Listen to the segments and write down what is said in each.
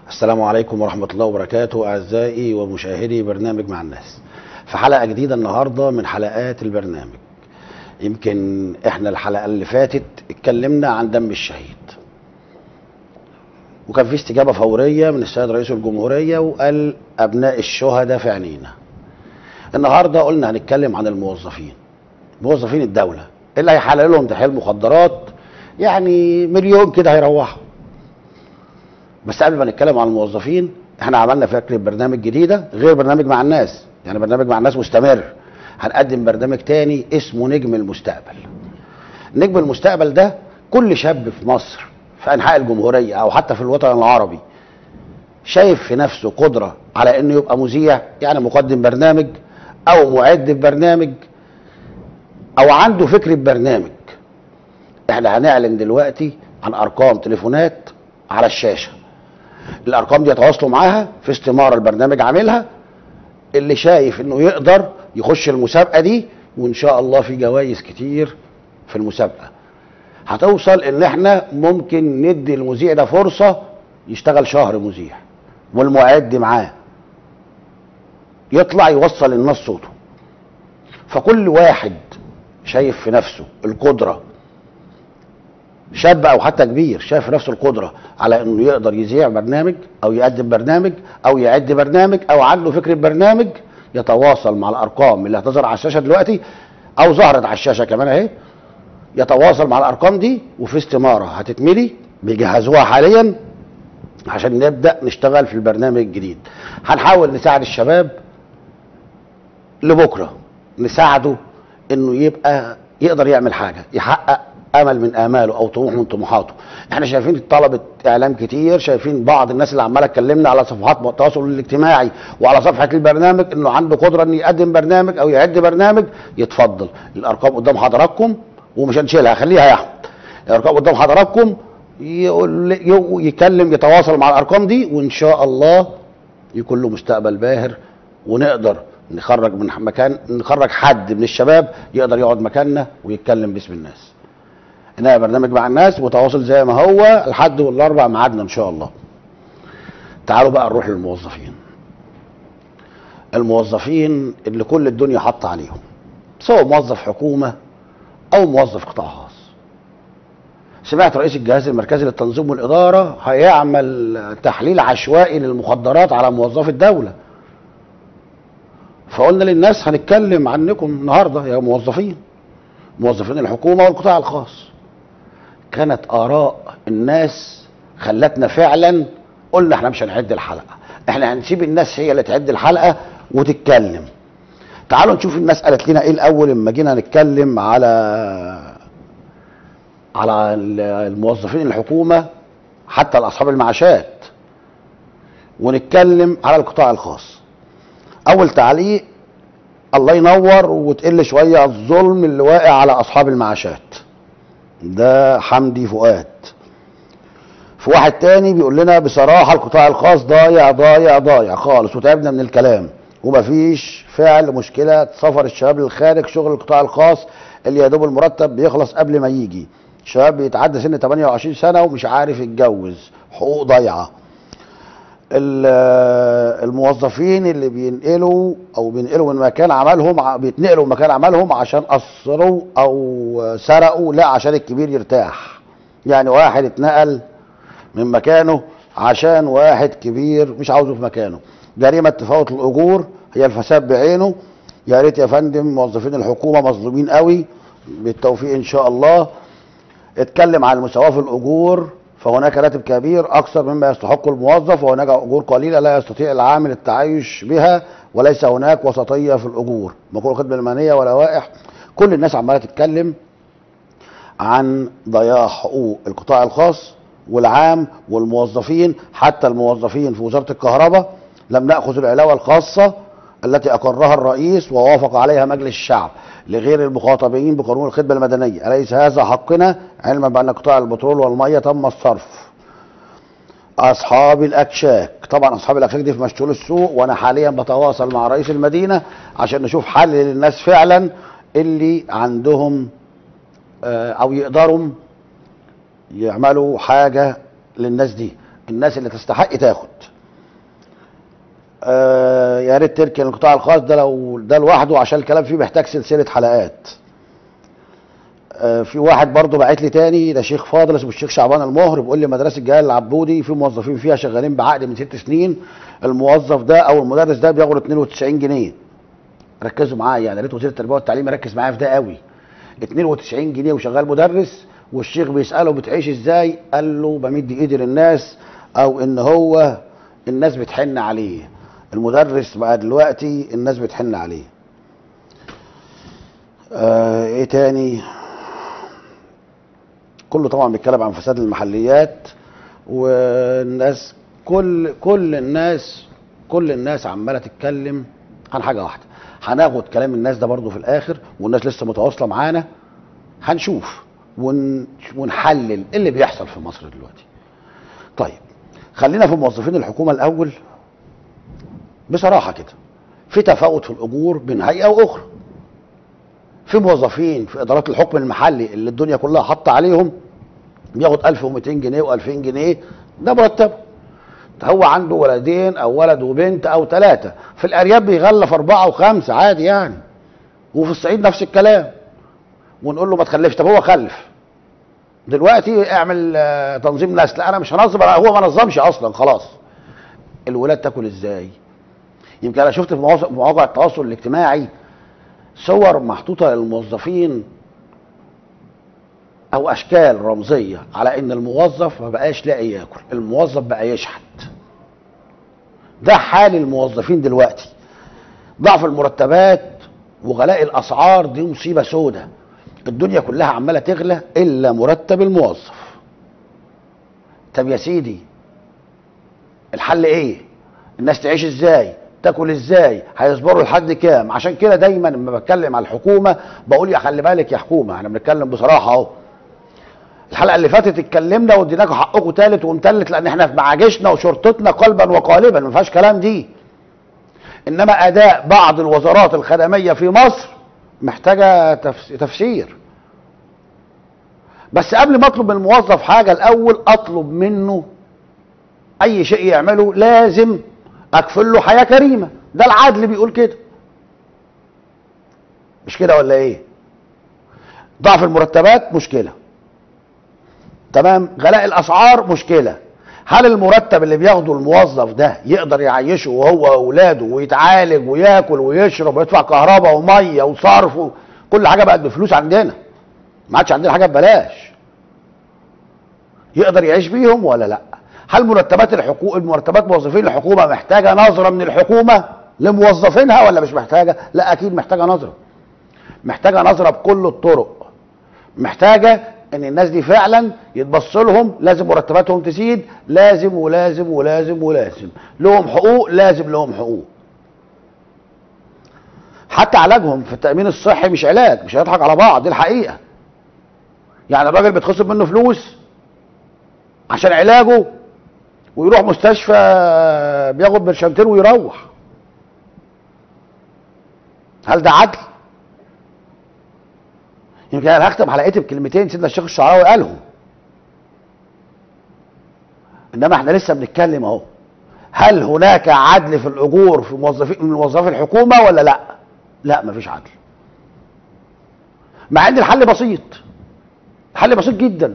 السلام عليكم ورحمة الله وبركاته أعزائي ومشاهدي برنامج مع الناس في حلقة جديدة النهاردة من حلقات البرنامج يمكن احنا الحلقة اللي فاتت اتكلمنا عن دم الشهيد وكان في استجابة فورية من السيد رئيس الجمهورية وقال أبناء الشهداء في عينينا النهاردة قلنا هنتكلم عن الموظفين موظفين الدولة اللي هيحلل لهم تحليل مخدرات يعني مليون كده هيروحوا بس قبل ما نتكلم عن الموظفين احنا عملنا فكره برنامج جديده غير برنامج مع الناس يعني برنامج مع الناس مستمر هنقدم برنامج تاني اسمه نجم المستقبل نجم المستقبل ده كل شاب في مصر في انحاء الجمهوريه او حتى في الوطن العربي شايف في نفسه قدره على انه يبقى مذيع يعني مقدم برنامج او معد برنامج او عنده فكره برنامج احنا هنعلن دلوقتي عن ارقام تليفونات على الشاشه الارقام دي يتواصلوا معاها في استماره البرنامج عاملها اللي شايف انه يقدر يخش المسابقه دي وان شاء الله في جوائز كتير في المسابقه هتوصل ان احنا ممكن ندي المذيع ده فرصه يشتغل شهر مذيع والمعد معاه يطلع يوصل للناس صوته فكل واحد شايف في نفسه القدره شاب او حتى كبير شايف في نفسه القدره على انه يقدر يذيع برنامج او يقدم برنامج او يعد برنامج او عنده فكره برنامج يتواصل مع الارقام اللي هتظهر على الشاشه دلوقتي او ظهرت على الشاشه كمان اهي يتواصل مع الارقام دي وفي استماره هتتملي بيجهزوها حاليا عشان نبدا نشتغل في البرنامج الجديد هنحاول نساعد الشباب لبكره نساعده انه يبقى يقدر يعمل حاجه يحقق امل من اماله او طموح من طموحاته احنا شايفين طلبه اعلام كتير شايفين بعض الناس اللي عماله تكلمنا على صفحات التواصل الاجتماعي وعلى صفحه البرنامج انه عنده قدره انه يقدم برنامج او يعد برنامج يتفضل الارقام قدام حضراتكم ومش هنشيلها خليها يا احمد الارقام قدام حضراتكم يقول يكلم يتواصل مع الارقام دي وان شاء الله يكون له مستقبل باهر ونقدر نخرج من مكان نخرج حد من الشباب يقدر يقعد مكاننا ويتكلم باسم الناس هنا برنامج مع الناس متواصل زي ما هو الحد والاربع ميعادنا ان شاء الله تعالوا بقى نروح للموظفين الموظفين اللي كل الدنيا حاطه عليهم سواء موظف حكومه او موظف قطاع خاص سمعت رئيس الجهاز المركزي للتنظيم والاداره هيعمل تحليل عشوائي للمخدرات على موظفي الدوله فقلنا للناس هنتكلم عنكم النهارده يا موظفين موظفين الحكومه والقطاع الخاص كانت اراء الناس خلتنا فعلا قلنا احنا مش هنعد الحلقه احنا هنسيب الناس هي اللي تعد الحلقه وتتكلم تعالوا نشوف الناس قالت لنا ايه الاول لما جينا نتكلم على على الموظفين الحكومه حتى اصحاب المعاشات ونتكلم على القطاع الخاص اول تعليق الله ينور وتقل شويه الظلم اللي واقع على اصحاب المعاشات ده حمدي فؤاد في واحد تاني بيقول لنا بصراحه القطاع الخاص ضايع ضايع ضايع خالص وتعبنا من الكلام ومفيش فعل مشكله سفر الشباب للخارج شغل القطاع الخاص اللي يا دوب المرتب بيخلص قبل ما يجي شباب بيتعدى سن 28 سنه ومش عارف يتجوز حقوق ضايعه الموظفين اللي بينقلوا او بينقلوا من مكان عملهم بيتنقلوا من مكان عملهم عشان قصروا او سرقوا لا عشان الكبير يرتاح يعني واحد اتنقل من مكانه عشان واحد كبير مش عاوزه في مكانه جريمه تفاوت الاجور هي الفساد بعينه يا ريت يا فندم موظفين الحكومه مظلومين قوي بالتوفيق ان شاء الله اتكلم عن المساواه في الاجور فهناك راتب كبير اكثر مما يستحق الموظف وهناك اجور قليله لا يستطيع العامل التعايش بها وليس هناك وسطيه في الاجور مقول الخدمه المهنيه ولوائح كل الناس عماله تتكلم عن ضياع حقوق القطاع الخاص والعام والموظفين حتى الموظفين في وزاره الكهرباء لم ناخذ العلاوه الخاصه التي اقرها الرئيس ووافق عليها مجلس الشعب لغير المخاطبين بقانون الخدمه المدنيه اليس هذا حقنا علما بان قطاع البترول والميه تم الصرف اصحاب الاكشاك طبعا اصحاب الاكشاك دي في مشتول السوق وانا حاليا بتواصل مع رئيس المدينه عشان نشوف حل للناس فعلا اللي عندهم او يقدروا يعملوا حاجه للناس دي الناس اللي تستحق تاخد يا ريت تركن القطاع الخاص ده لو ده لوحده عشان الكلام فيه محتاج سلسله حلقات آه، في واحد برضه بعت لي تاني ده شيخ فاضل اسمه الشيخ شعبان المهر بيقول لي مدرسه جلال العبودي في موظفين فيها شغالين بعقد من ست سنين الموظف ده او المدرس ده بياخد 92 جنيه ركزوا معايا يعني يا ريت وزير التربيه والتعليم يركز معايا في ده قوي 92 جنيه وشغال مدرس والشيخ بيساله بتعيش ازاي قال له بمد ايدي للناس او ان هو الناس بتحن عليه المدرس بقى دلوقتي الناس بتحن عليه آه ايه تاني كله طبعا بيتكلم عن فساد المحليات والناس كل كل الناس كل الناس عماله تتكلم عن حاجه واحده هناخد كلام الناس ده برضو في الاخر والناس لسه متواصله معانا هنشوف ون ونحلل ايه اللي بيحصل في مصر دلوقتي طيب خلينا في موظفين الحكومه الاول بصراحه كده في تفاوت في الاجور بين هيئه واخرى في موظفين في ادارات الحكم المحلي اللي الدنيا كلها حاطه عليهم بياخد 1200 جنيه و2000 جنيه ده مرتبه هو عنده ولدين او ولد وبنت او ثلاثه في الارياف بيغلف اربعه وخمسه عادي يعني وفي الصعيد نفس الكلام ونقول له ما تخلفش طب هو خلف دلوقتي اعمل آه، تنظيم نسل انا مش هنظم أنا- هو ما نظمش اصلا خلاص الولاد تاكل ازاي يمكن انا شفت في مواقع مواقع التواصل الاجتماعي صور محطوطه للموظفين او اشكال رمزيه على ان الموظف ما بقاش لاقي ياكل الموظف بقى يشحت ده حال الموظفين دلوقتي ضعف المرتبات وغلاء الاسعار دي مصيبه سودة الدنيا كلها عماله تغلى الا مرتب الموظف طب يا سيدي الحل ايه الناس تعيش ازاي تاكل ازاي هيصبروا لحد كام عشان كده دايما لما بتكلم على الحكومه بقول يا خلي بالك يا حكومه احنا بنتكلم بصراحه اهو الحلقه اللي فاتت اتكلمنا واديناكم حقكم تالت ومتلت لان احنا مع جيشنا وشرطتنا قلبا وقالبا ما فيهاش كلام دي انما اداء بعض الوزارات الخدميه في مصر محتاجه تفس- تفسير بس قبل ما اطلب من الموظف حاجه الاول اطلب منه اي شيء يعمله لازم اكفل له حياه كريمه ده العدل بيقول كده مش كده ولا ايه ضعف المرتبات مشكله تمام غلاء الاسعار مشكله هل المرتب اللي بياخده الموظف ده يقدر يعيشه وهو واولاده ويتعالج وياكل ويشرب ويدفع كهرباء وميه وصرف و- كل حاجه بقت بفلوس عندنا ما عادش عندنا حاجه ببلاش يقدر يعيش بيهم ولا لا هل مرتبات الحكومه مرتبات موظفين الحكومه محتاجه نظره من الحكومه لموظفينها ولا مش محتاجه لا اكيد محتاجه نظره محتاجه نظره بكل الطرق محتاجه ان الناس دي فعلا يتبص لهم لازم مرتباتهم تزيد لازم ولازم ولازم ولازم لهم حقوق لازم لهم حقوق حتى علاجهم في التامين الصحي مش علاج مش هنضحك على بعض دي الحقيقه يعني الراجل بيتخصم منه فلوس عشان علاجه ويروح مستشفى بياخد برشامتين ويروح هل ده عدل؟ يمكن انا هختم حلقتي بكلمتين سيدنا الشيخ الشعراوي قالهم انما احنا لسه بنتكلم اهو هل هناك عدل في الاجور في موظفين من موظفي الحكومه ولا لا؟ لا مفيش عدل. مع ان الحل بسيط. الحل بسيط جدا.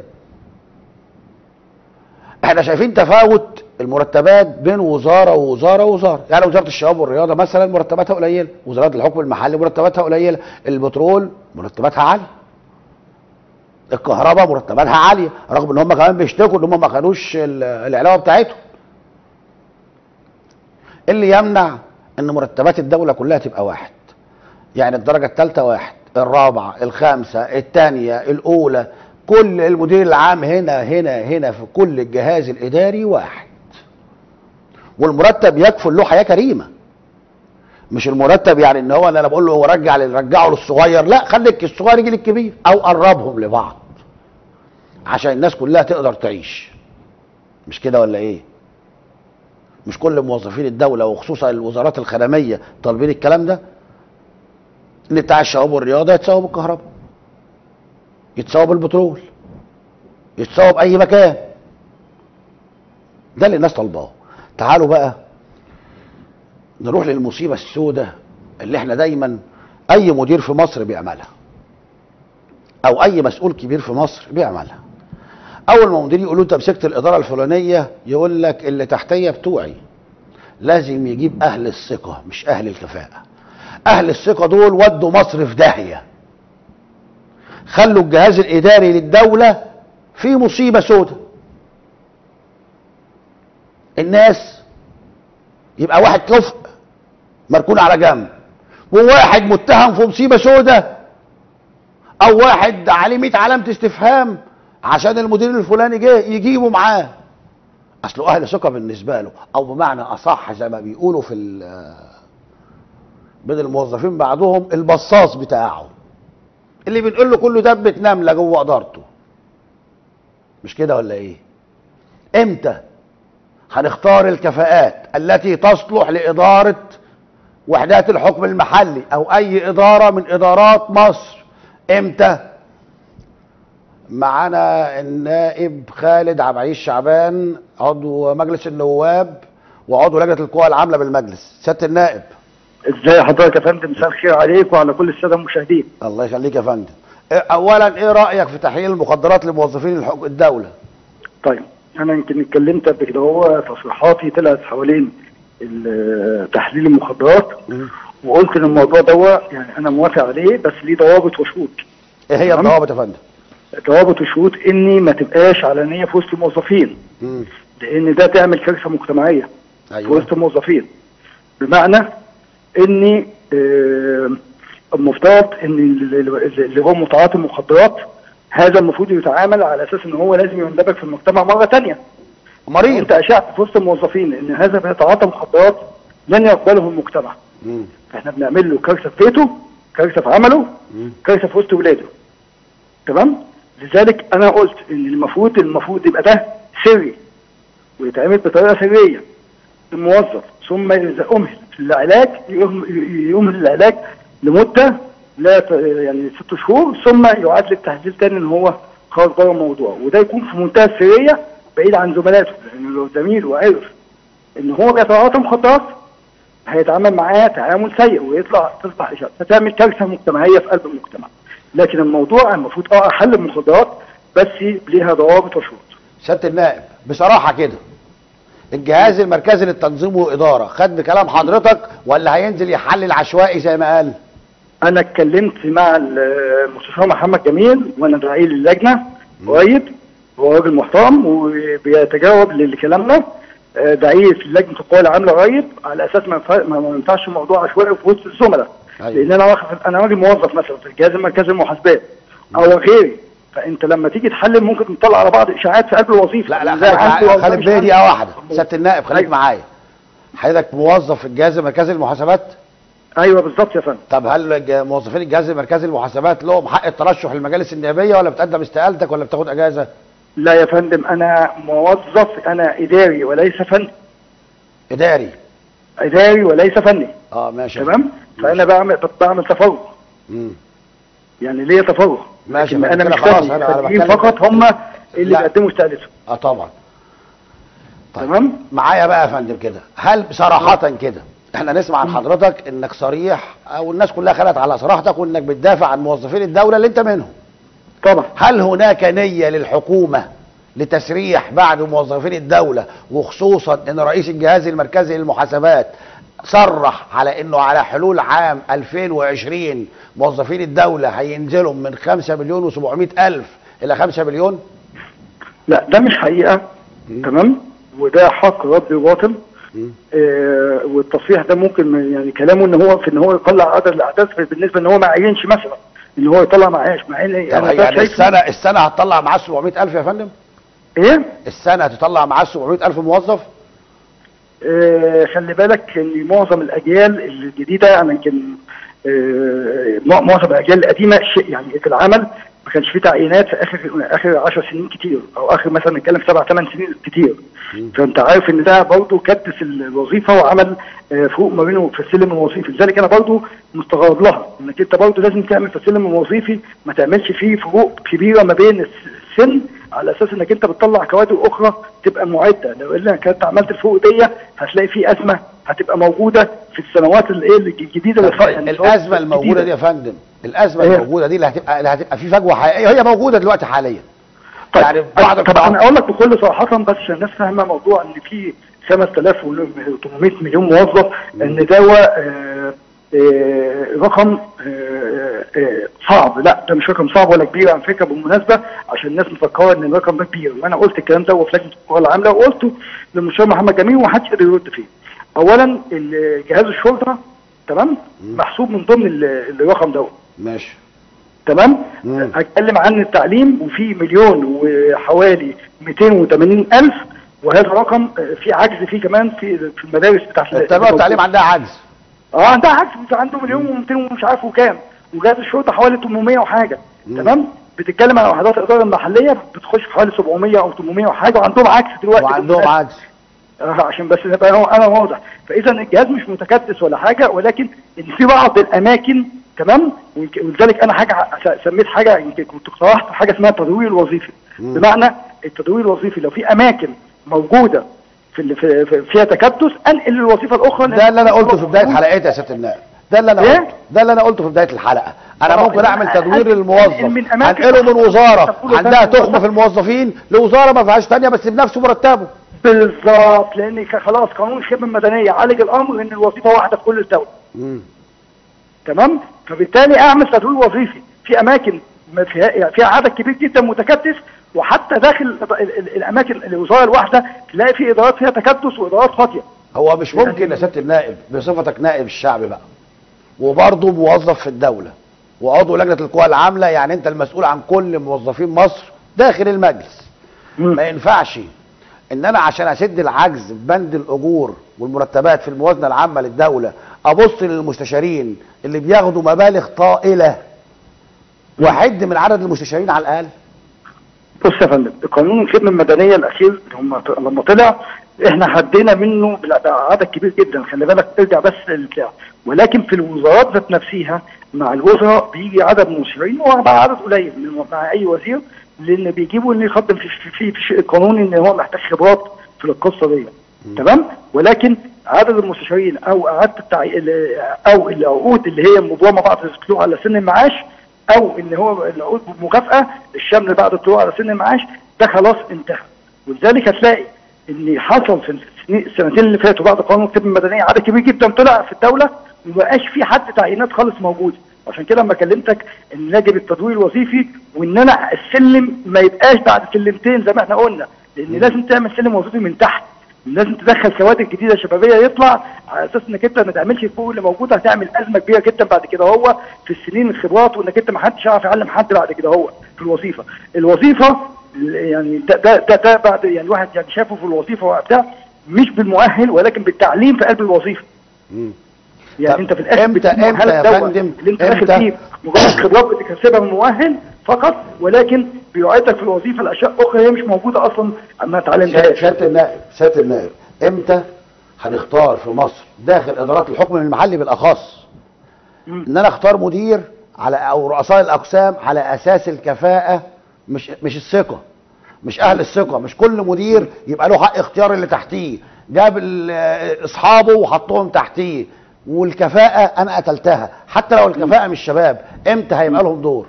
احنا شايفين تفاوت المرتبات بين وزاره ووزاره ووزاره، يعني وزاره الشباب والرياضه مثلا مرتباتها قليله، وزاره الحكم المحلي مرتباتها قليله، البترول مرتباتها عاليه. الكهرباء مرتباتها عاليه، رغم ان هم كمان بيشتكوا ان هم ما خدوش ال- العلاوه بتاعتهم. اللي يمنع ان مرتبات الدوله كلها تبقى واحد يعني الدرجه الثالثه واحد الرابعه الخامسه الثانيه الاولى كل المدير العام هنا هنا هنا في كل الجهاز الاداري واحد والمرتب يكفل له حياه كريمه مش المرتب يعني ان هو انا بقول له هو رجع رجعه للصغير لا خليك الصغير يجي للكبير او قربهم لبعض عشان الناس كلها تقدر تعيش مش كده ولا ايه مش كل موظفين الدوله وخصوصا الوزارات الخدميه طالبين الكلام ده ان بتاع الشباب والرياضه يتساووا بالكهرباء يتساووا بالبترول يتساووا باي مكان ده اللي الناس طالباه تعالوا بقى نروح للمصيبه السوداء اللي احنا دايما اي مدير في مصر بيعملها او اي مسؤول كبير في مصر بيعملها اول ما مدير يقول له انت مسكت الاداره الفلانيه يقول لك اللي تحتيه بتوعي لازم يجيب اهل الثقه مش اهل الكفاءه اهل الثقه دول ودوا مصر في داهيه خلوا الجهاز الاداري للدوله في مصيبه سوداء الناس يبقى واحد كفء مركون على جنب وواحد متهم في مصيبه سوداء او واحد عليه 100 علامه استفهام عشان المدير الفلاني جه يجيبه معاه اصله اهل ثقه بالنسبه له او بمعنى اصح زي ما بيقولوا في ال- بين الموظفين بعضهم البصاص بتاعه اللي بنقول له كله دبة نمله جوه ادارته مش كده ولا ايه امتى هنختار الكفاءات التي تصلح لاداره وحدات الحكم المحلي او اي اداره من ادارات مصر امتى معانا النائب خالد عبد العزيز شعبان عضو مجلس النواب وعضو لجنه القوى العامله بالمجلس سياده النائب ازاي حضرتك يا فندم مساء الخير عليك وعلى كل الساده المشاهدين الله يخليك يا فندم إيه- اولا ايه رايك في تحليل المخدرات لموظفين الحك- الدوله طيب انا يمكن اتكلمت قبل كده هو تصريحاتي طلعت حوالين ال- تحليل المخدرات وقلت ان الموضوع ده يعني انا موافق عليه بس ليه ضوابط وشروط ايه هي تمام. الضوابط يا فندم ضوابط وشروط اني ما تبقاش علنيه في وسط الموظفين مم. لان ده تعمل كارثه مجتمعيه في ايوه وسط الموظفين بمعنى اني آه، المفترض ان اللي اللي هو متعاطي المخدرات هذا المفروض يتعامل على اساس ان هو لازم يندمج في المجتمع مره ثانيه مريض انت اشعت في وسط الموظفين ان هذا بيتعاطى مخدرات لن يقبله المجتمع مم. احنا بنعمل له كارثه في بيته كارثه في عمله مم. كارثه في وسط ولاده تمام لذلك انا قلت ان المفروض المفروض يبقى ده سري ويتعمل بطريقه سريه الموظف ثم اذا امهل في العلاج يهم- يمهل العلاج لمده لا ت- يعني ست شهور ثم يعاد للتحليل تاني ان هو خارج بره الموضوع وده يكون في منتهى السريه بعيد عن زملاته لان لو زميل وعرف ان هو بيتعاطى مخدرات هيتعامل معاه تعامل سيء ويطلع تصبح اشاره فتعمل كارثه مجتمعيه في قلب المجتمع لكن الموضوع المفروض اه احل المخدرات بس ليها ضوابط وشروط سياده النائب بصراحه كده الجهاز المركزي للتنظيم والاداره خد بكلام حضرتك ولا هينزل يحلل عشوائي زي ما قال انا اتكلمت مع المستشار محمد جميل وانا داعيه للجنه قريب هو راجل محترم وبيتجاوب لكلامنا آه، داعيه لجنه القوى العامله قريب على اساس ما ينفع- ما ما ينفعش الموضوع عشوائي في وسط الزملاء أيوة. لان انا واقف انا راجل موظف مثلا في الجهاز المركزي للمحاسبات او غيري فانت لما تيجي تحلل ممكن تطلع على بعض اشاعات في قلب الوظيفه لا لا زي عندي خليك ولا خليك مش بيا عندي. دقيقه واحده سياده النائب خليك أيوة. معايا حضرتك موظف في الجهاز المركزي للمحاسبات ايوه بالظبط يا فندم طب هل الج- موظفين الجهاز المركزي للمحاسبات لهم حق الترشح للمجالس النيابيه ولا بتقدم استقالتك ولا بتاخد اجازه لا يا فندم انا موظف انا اداري وليس فني اداري اداري وليس فني اه ماشي تمام فانا بعمل بعمل تفرغ مم. يعني ليا تفرغ ماشي، لكن ما انا كده مش خلاص، فني أنا- أنا الفنيين بتكلم- فقط هم اللي لا. بيقدموا استقالتهم اه طبعا طيب. تمام معايا بقى يا فندم كده هل صراحة كده احنا نسمع عن حضرتك انك صريح او الناس كلها خلت على صراحتك وانك بتدافع عن موظفين الدولة اللي انت منهم طبعا هل هناك نية للحكومة لتسريح بعض موظفين الدولة وخصوصا ان رئيس الجهاز المركزي للمحاسبات صرح على انه على حلول عام 2020 موظفين الدولة هينزلوا من 5 مليون و700 الف الى 5 مليون لا ده مش حقيقه تمام وده حق رد باطل مم. آه والتصريح ده ممكن ما- يعني كلامه ان هو في ان هو يطلع عدد الاعداد بالنسبه ان هو ما عينش مثلا ان هو يطلع معاش مع ان طب انا ده يعني شايف السنة السنة هتطلع معاه 700 الف يا فندم ايه السنة هتطلع معاه 700 الف موظف آه، خلي بالك ان معظم الاجيال الجديده انا يمكن آه، مع- معظم الاجيال القديمه شيء يعني في العمل ما كانش في تعيينات في اخر اخر 10 سنين كتير او اخر مثلا نتكلم في سبع ثمان سنين كتير فانت عارف ان ده برضه كدس الوظيفه وعمل آه، فروق ما بينه في السلم الوظيفي لذلك انا برضه مستغرب لها انك انت برضه لازم تعمل في السلم الوظيفي ما تعملش فيه فروق كبيره ما بين السن على اساس انك انت بتطلع كوادر اخرى تبقى معده لو الا كانت عملت الفروق دي هتلاقي في ازمه هتبقى موجوده في السنوات الايه الجديده اللي طيب الازمه الموجوده دي يا فندم الازمه إيه؟ الموجوده دي اللي هتبقى اللي هتبقى في فجوه حقيقيه هي موجوده دلوقتي حاليا طيب يعني يعني بعض طب القطاعات- انا اقول لك بكل صراحه بس عشان الناس فاهمه موضوع ان في 5800 مليون موظف ان ده آه، آه، رقم آه، آه، صعب لا ده مش رقم صعب ولا كبير على فكره بالمناسبه عشان الناس مفكره ان الرقم ده كبير وانا قلت الكلام ده في لجنه القوى العامله وقلته للمستشار محمد جميل ومحدش قدر يرد فيه. اولا ال- جهاز الشرطه تمام محسوب من ضمن ال- الرقم دوت ماشي تمام مم. هتكلم عن التعليم وفي مليون وحوالي 280 الف وهذا رقم آه، في عجز فيه كمان في في المدارس بتاعت التربيه والتعليم عندها عجز اه عندها عجز عنده مليون و200 ومش عارف وكام وجهاز الشرطه حوالي 800 وحاجه مم. تمام بتتكلم عن وحدات الاداره المحليه بتخش في حوالي 700 او 800 وحاجه وعندهم عجز دلوقتي وعندهم عجز آه، عشان بس نبقى هو- انا واضح فاذا الجهاز مش متكدس ولا حاجه ولكن ان في بعض الاماكن تمام ويمكن- ولذلك انا حاجه س- سميت حاجه يمكن كنت اقترحت حاجه اسمها التدوير الوظيفي مم. بمعنى التدوير الوظيفي لو في اماكن موجوده في, ال- في, في فيها تكدس انقل الوظيفه الاخرى ده اللي انا قلته في بدايه حلقتي يا سياده النائب ده اللي انا إيه؟ قلته ده اللي انا قلته في بدايه الحلقه انا آه، ممكن اعمل أنا- تدوير أنا- للموظف من أماكن انقله من وزاره تقول عندها ده- تخمه في الموظفين لوزاره ما فيهاش تانية بس بنفس مرتبه بالظبط لان ك- خلاص قانون الخدمه المدنيه عالج الامر ان الوظيفه واحده في كل الدوله مم. تمام فبالتالي اعمل تدوير وظيفي في اماكن ما فيها يعني فيها عدد كبير جدا متكدس وحتى داخل ال- ال- الاماكن الوزاره الواحده تلاقي في ادارات فيها تكدس وادارات فاضيه هو مش ممكن يا سياده النائب بصفتك نائب الشعب بقى وبرضه موظف في الدوله وعضو لجنه القوى العامله يعني انت المسؤول عن كل موظفين مصر داخل المجلس ما ينفعش ان انا عشان اسد العجز في بند الاجور والمرتبات في الموازنه العامه للدوله ابص للمستشارين اللي بياخدوا مبالغ طائله واحد من عدد المستشارين على الاقل بص يا فندم قانون الخدمه المدنيه الاخير اللي هم لما طلع احنا حدينا منه بعدد كبير جدا خلي بالك ارجع بس للبتاع ولكن في الوزارات ذات نفسها مع الوزراء بيجي عدد مشيرين ومع عدد قليل من- مع اي وزير لان بيجيبوا اللي يقدم في في في, في شيء القانوني ان هو محتاج خبرات في القصه دي تمام ولكن عدد المستشارين او اعاده التعي... ال- او العقود اللي هي مبرمه بعد الطلوع على سن المعاش او ان هو العقود بمكافاه الشمل بعد الطلوع على سن المعاش ده خلاص انتهى ولذلك هتلاقي ان حصل في السنين- السنتين اللي فاتوا بعد قانون الخدمه المدنيه عدد كبير جدا طلع في الدوله وما بقاش في حد تعيينات خالص موجوده عشان كده لما كلمتك ان يجب التدوير الوظيفي وان انا السلم ما يبقاش بعد سلمتين زي ما احنا قلنا لان لازم تعمل سلم وظيفي من تحت لازم تدخل كوادر جديده شبابيه يطلع على اساس انك انت ما تعملش الفوق اللي موجود هتعمل ازمه كبيره جدا بعد كده هو في السنين الخبرات وانك انت ما حدش يعرف يعلم حد بعد كده هو في الوظيفه الوظيفه يعني ده ده ده, ده بعد يعني واحد يعني شافه في الوظيفه وبتاع مش بالمؤهل ولكن بالتعليم في قلب الوظيفه مم. يعني طب انت في الاخر إمتى- بتجيب إمتى مرحلة يا دوت فندم؟ اللي انت إمتى؟ داخل فيه مجرد خبرات بتكتسبها من مؤهل فقط ولكن بيعيدك في الوظيفه الاشياء اخرى هي مش موجوده اصلا ما اتعلمتهاش سياده النائب سياده النائب امتى هنختار في مصر داخل ادارات الحكم المحلي بالاخص مم. ان انا اختار مدير على او رؤساء الاقسام على اساس الكفاءه مش مش الثقه مش اهل الثقه مش كل مدير يبقى له حق اختيار اللي تحتيه جاب ال- اصحابه وحطهم تحتيه والكفاءه انا قتلتها حتى لو الكفاءه مش شباب امتى هيبقى لهم دور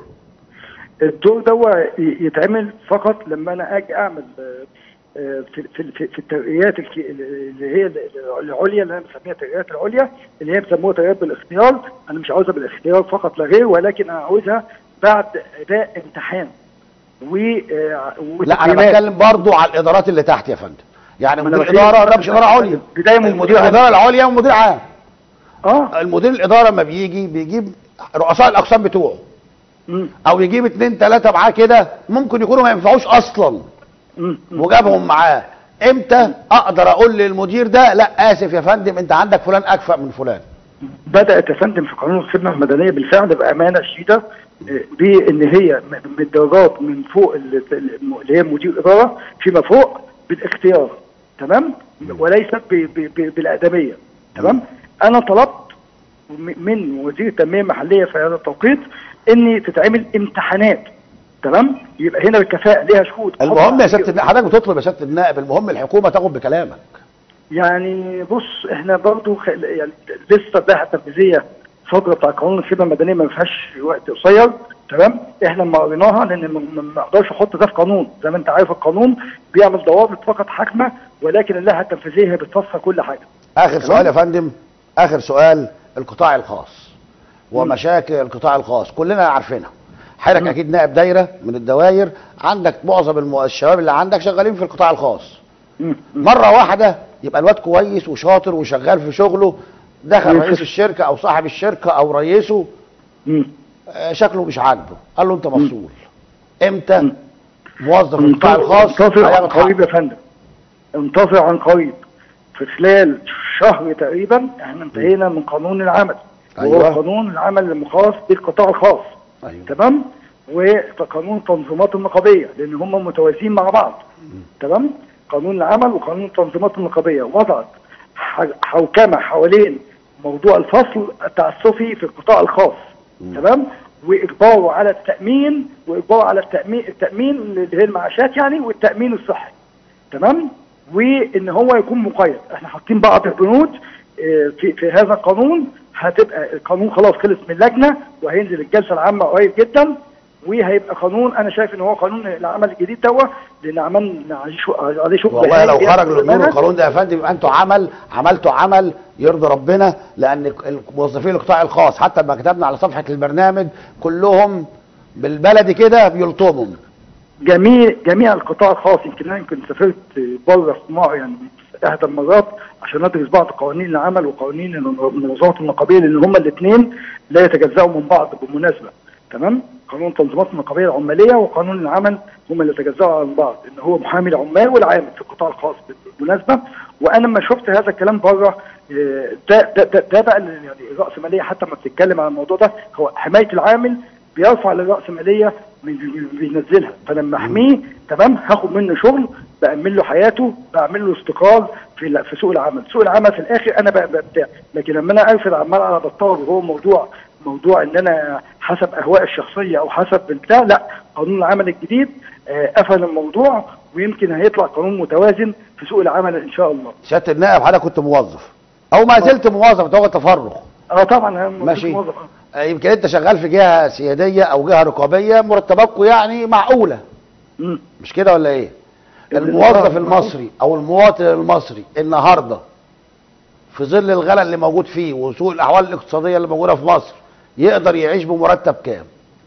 الدور ده يتعمل فقط لما انا اجي اعمل آه، آه، في في في, في الترقيات الك- اللي هي العليا اللي انا بسميها الترقيات العليا اللي هي بيسموها ترقيات بالاختيار انا مش عاوزها بالاختيار فقط لا غير ولكن انا عاوزها بعد اداء امتحان و آه، لا انا وتقييمات. بتكلم برضو على الادارات اللي تحت يا فندم يعني ما أنا مدير بتكلم- اداره ده مش اداره عليا بداية من المدير مدير عام. الاداره العليا ومدير عام اه المدير الاداره لما بيجي بيجيب رؤساء الاقسام بتوعه مم. او يجيب اتنين تلاته معاه كده ممكن يكونوا ما ينفعوش اصلا مم. مم. وجابهم معاه امتى اقدر اقول للمدير ده لا اسف يا فندم انت عندك فلان اكفأ من فلان بدات يا فندم في قانون الخدمه المدنيه بالفعل بامانه شديده آه، بان هي م- من الدرجات من فوق ال- اللي هي مدير اداره فيما فوق بالاختيار تمام وليست ب- ب- ب- بالاقدميه تمام انا طلبت م- من وزير التنميه المحليه في هذا التوقيت ان تتعمل امتحانات تمام يبقى هنا الكفاءه ليها شهود المهم يا سياده النائب حضرتك بتطلب يا سياده النائب المهم الحكومه تاخد بكلامك يعني بص احنا برضو خ... يعني لسه اللائحه التنفيذيه الفتره بتاع قانون الخدمه المدنيه ما فيهاش وقت قصير تمام احنا لما قريناها لان ما- ما ما اقدرش احط ده في قانون زي ما انت عارف القانون بيعمل ضوابط فقط حاكمه ولكن اللائحه التنفيذيه هي بتفسر كل حاجه اخر سؤال يا فندم اخر سؤال القطاع الخاص ومشاكل القطاع الخاص كلنا عارفينها حضرتك اكيد نائب دايره من الدوائر عندك معظم المو... الشباب اللي عندك شغالين في القطاع الخاص مم. مم. مره واحده يبقى الواد كويس وشاطر وشغال في شغله دخل مم. رئيس الشركه او صاحب الشركه او رئيسه مم. آه، شكله مش عاجبه قال له انت مفصول امتى مم. موظف القطاع الخاص انتظر عن هياخد قريب حقه يا فندم انتظر عن قريب في خلال شهر تقريبا احنا انتهينا من قانون العمل أيوة. وهو قانون العمل الخاص بالقطاع الخاص ايوه تمام وقانون تنظيمات النقابيه لان هم متوازيين مع بعض تمام قانون العمل وقانون التنظيمات النقابيه وضعت ح- حوكمه حوالين موضوع الفصل التعسفي في القطاع الخاص تمام واجباره على التامين واجباره على التامين التامين اللي هي المعاشات يعني والتامين الصحي تمام وان هو يكون مقيد احنا حاطين بعض البنود آه، في في هذا القانون هتبقى القانون خلاص خلص من اللجنه وهينزل الجلسه العامه قريب جدا وهيبقى قانون انا شايف ان هو قانون العمل الجديد دوت لان عملنا عليه شو- عليه شغل والله هايل لو جداً خرج للنور بالأمانة. القانون ده يا فندم يبقى انتوا عمل عملتوا عمل يرضي ربنا لان الموظفين القطاع الخاص حتى لما كتبنا على صفحه البرنامج كلهم بالبلدي كده بيلطموا جميع جميع القطاع الخاص يمكن انا يمكن سافرت بره في مع- يعني في احدى المرات عشان ندرس بعض قوانين العمل وقوانين المنظمات النقابيه لان هما الاثنين لا يتجزأوا من بعض بالمناسبه تمام قانون التنظيمات النقابيه العماليه وقانون العمل هما اللي يتجزأوا عن بعض ان هو محامي العمال والعامل في القطاع الخاص بالمناسبه وانا لما شفت هذا الكلام بره آه، ده ده ده, ده بقى اللي يعني الرأسماليه حتى ما بتتكلم عن الموضوع ده هو حمايه العامل بيرفع للرأسمالية من بينزلها فلما احميه تمام هاخد منه شغل بأمن له حياته بعمل له استقرار في ال- في سوق العمل سوق العمل في الاخر انا بقى بقى بتاع لكن لما انا ارفض عمال على بطال وهو موضوع موضوع ان انا حسب اهواء الشخصيه او حسب البتاع لا قانون العمل الجديد آه، قفل الموضوع ويمكن هيطلع قانون متوازن في سوق العمل ان شاء الله سياده النائب حضرتك كنت موظف او ما زلت موظف ده هو تفرغ اه طبعا أنا موظف- ماشي موظف. آه، يمكن انت شغال في جهه سياديه او جهه رقابيه مرتباتكم يعني معقوله مم. مش كده ولا ايه الموظف المصري او المواطن المصري النهارده في ظل الغلاء اللي موجود فيه وسوء الاحوال الاقتصاديه اللي موجوده في مصر يقدر يعيش بمرتب كام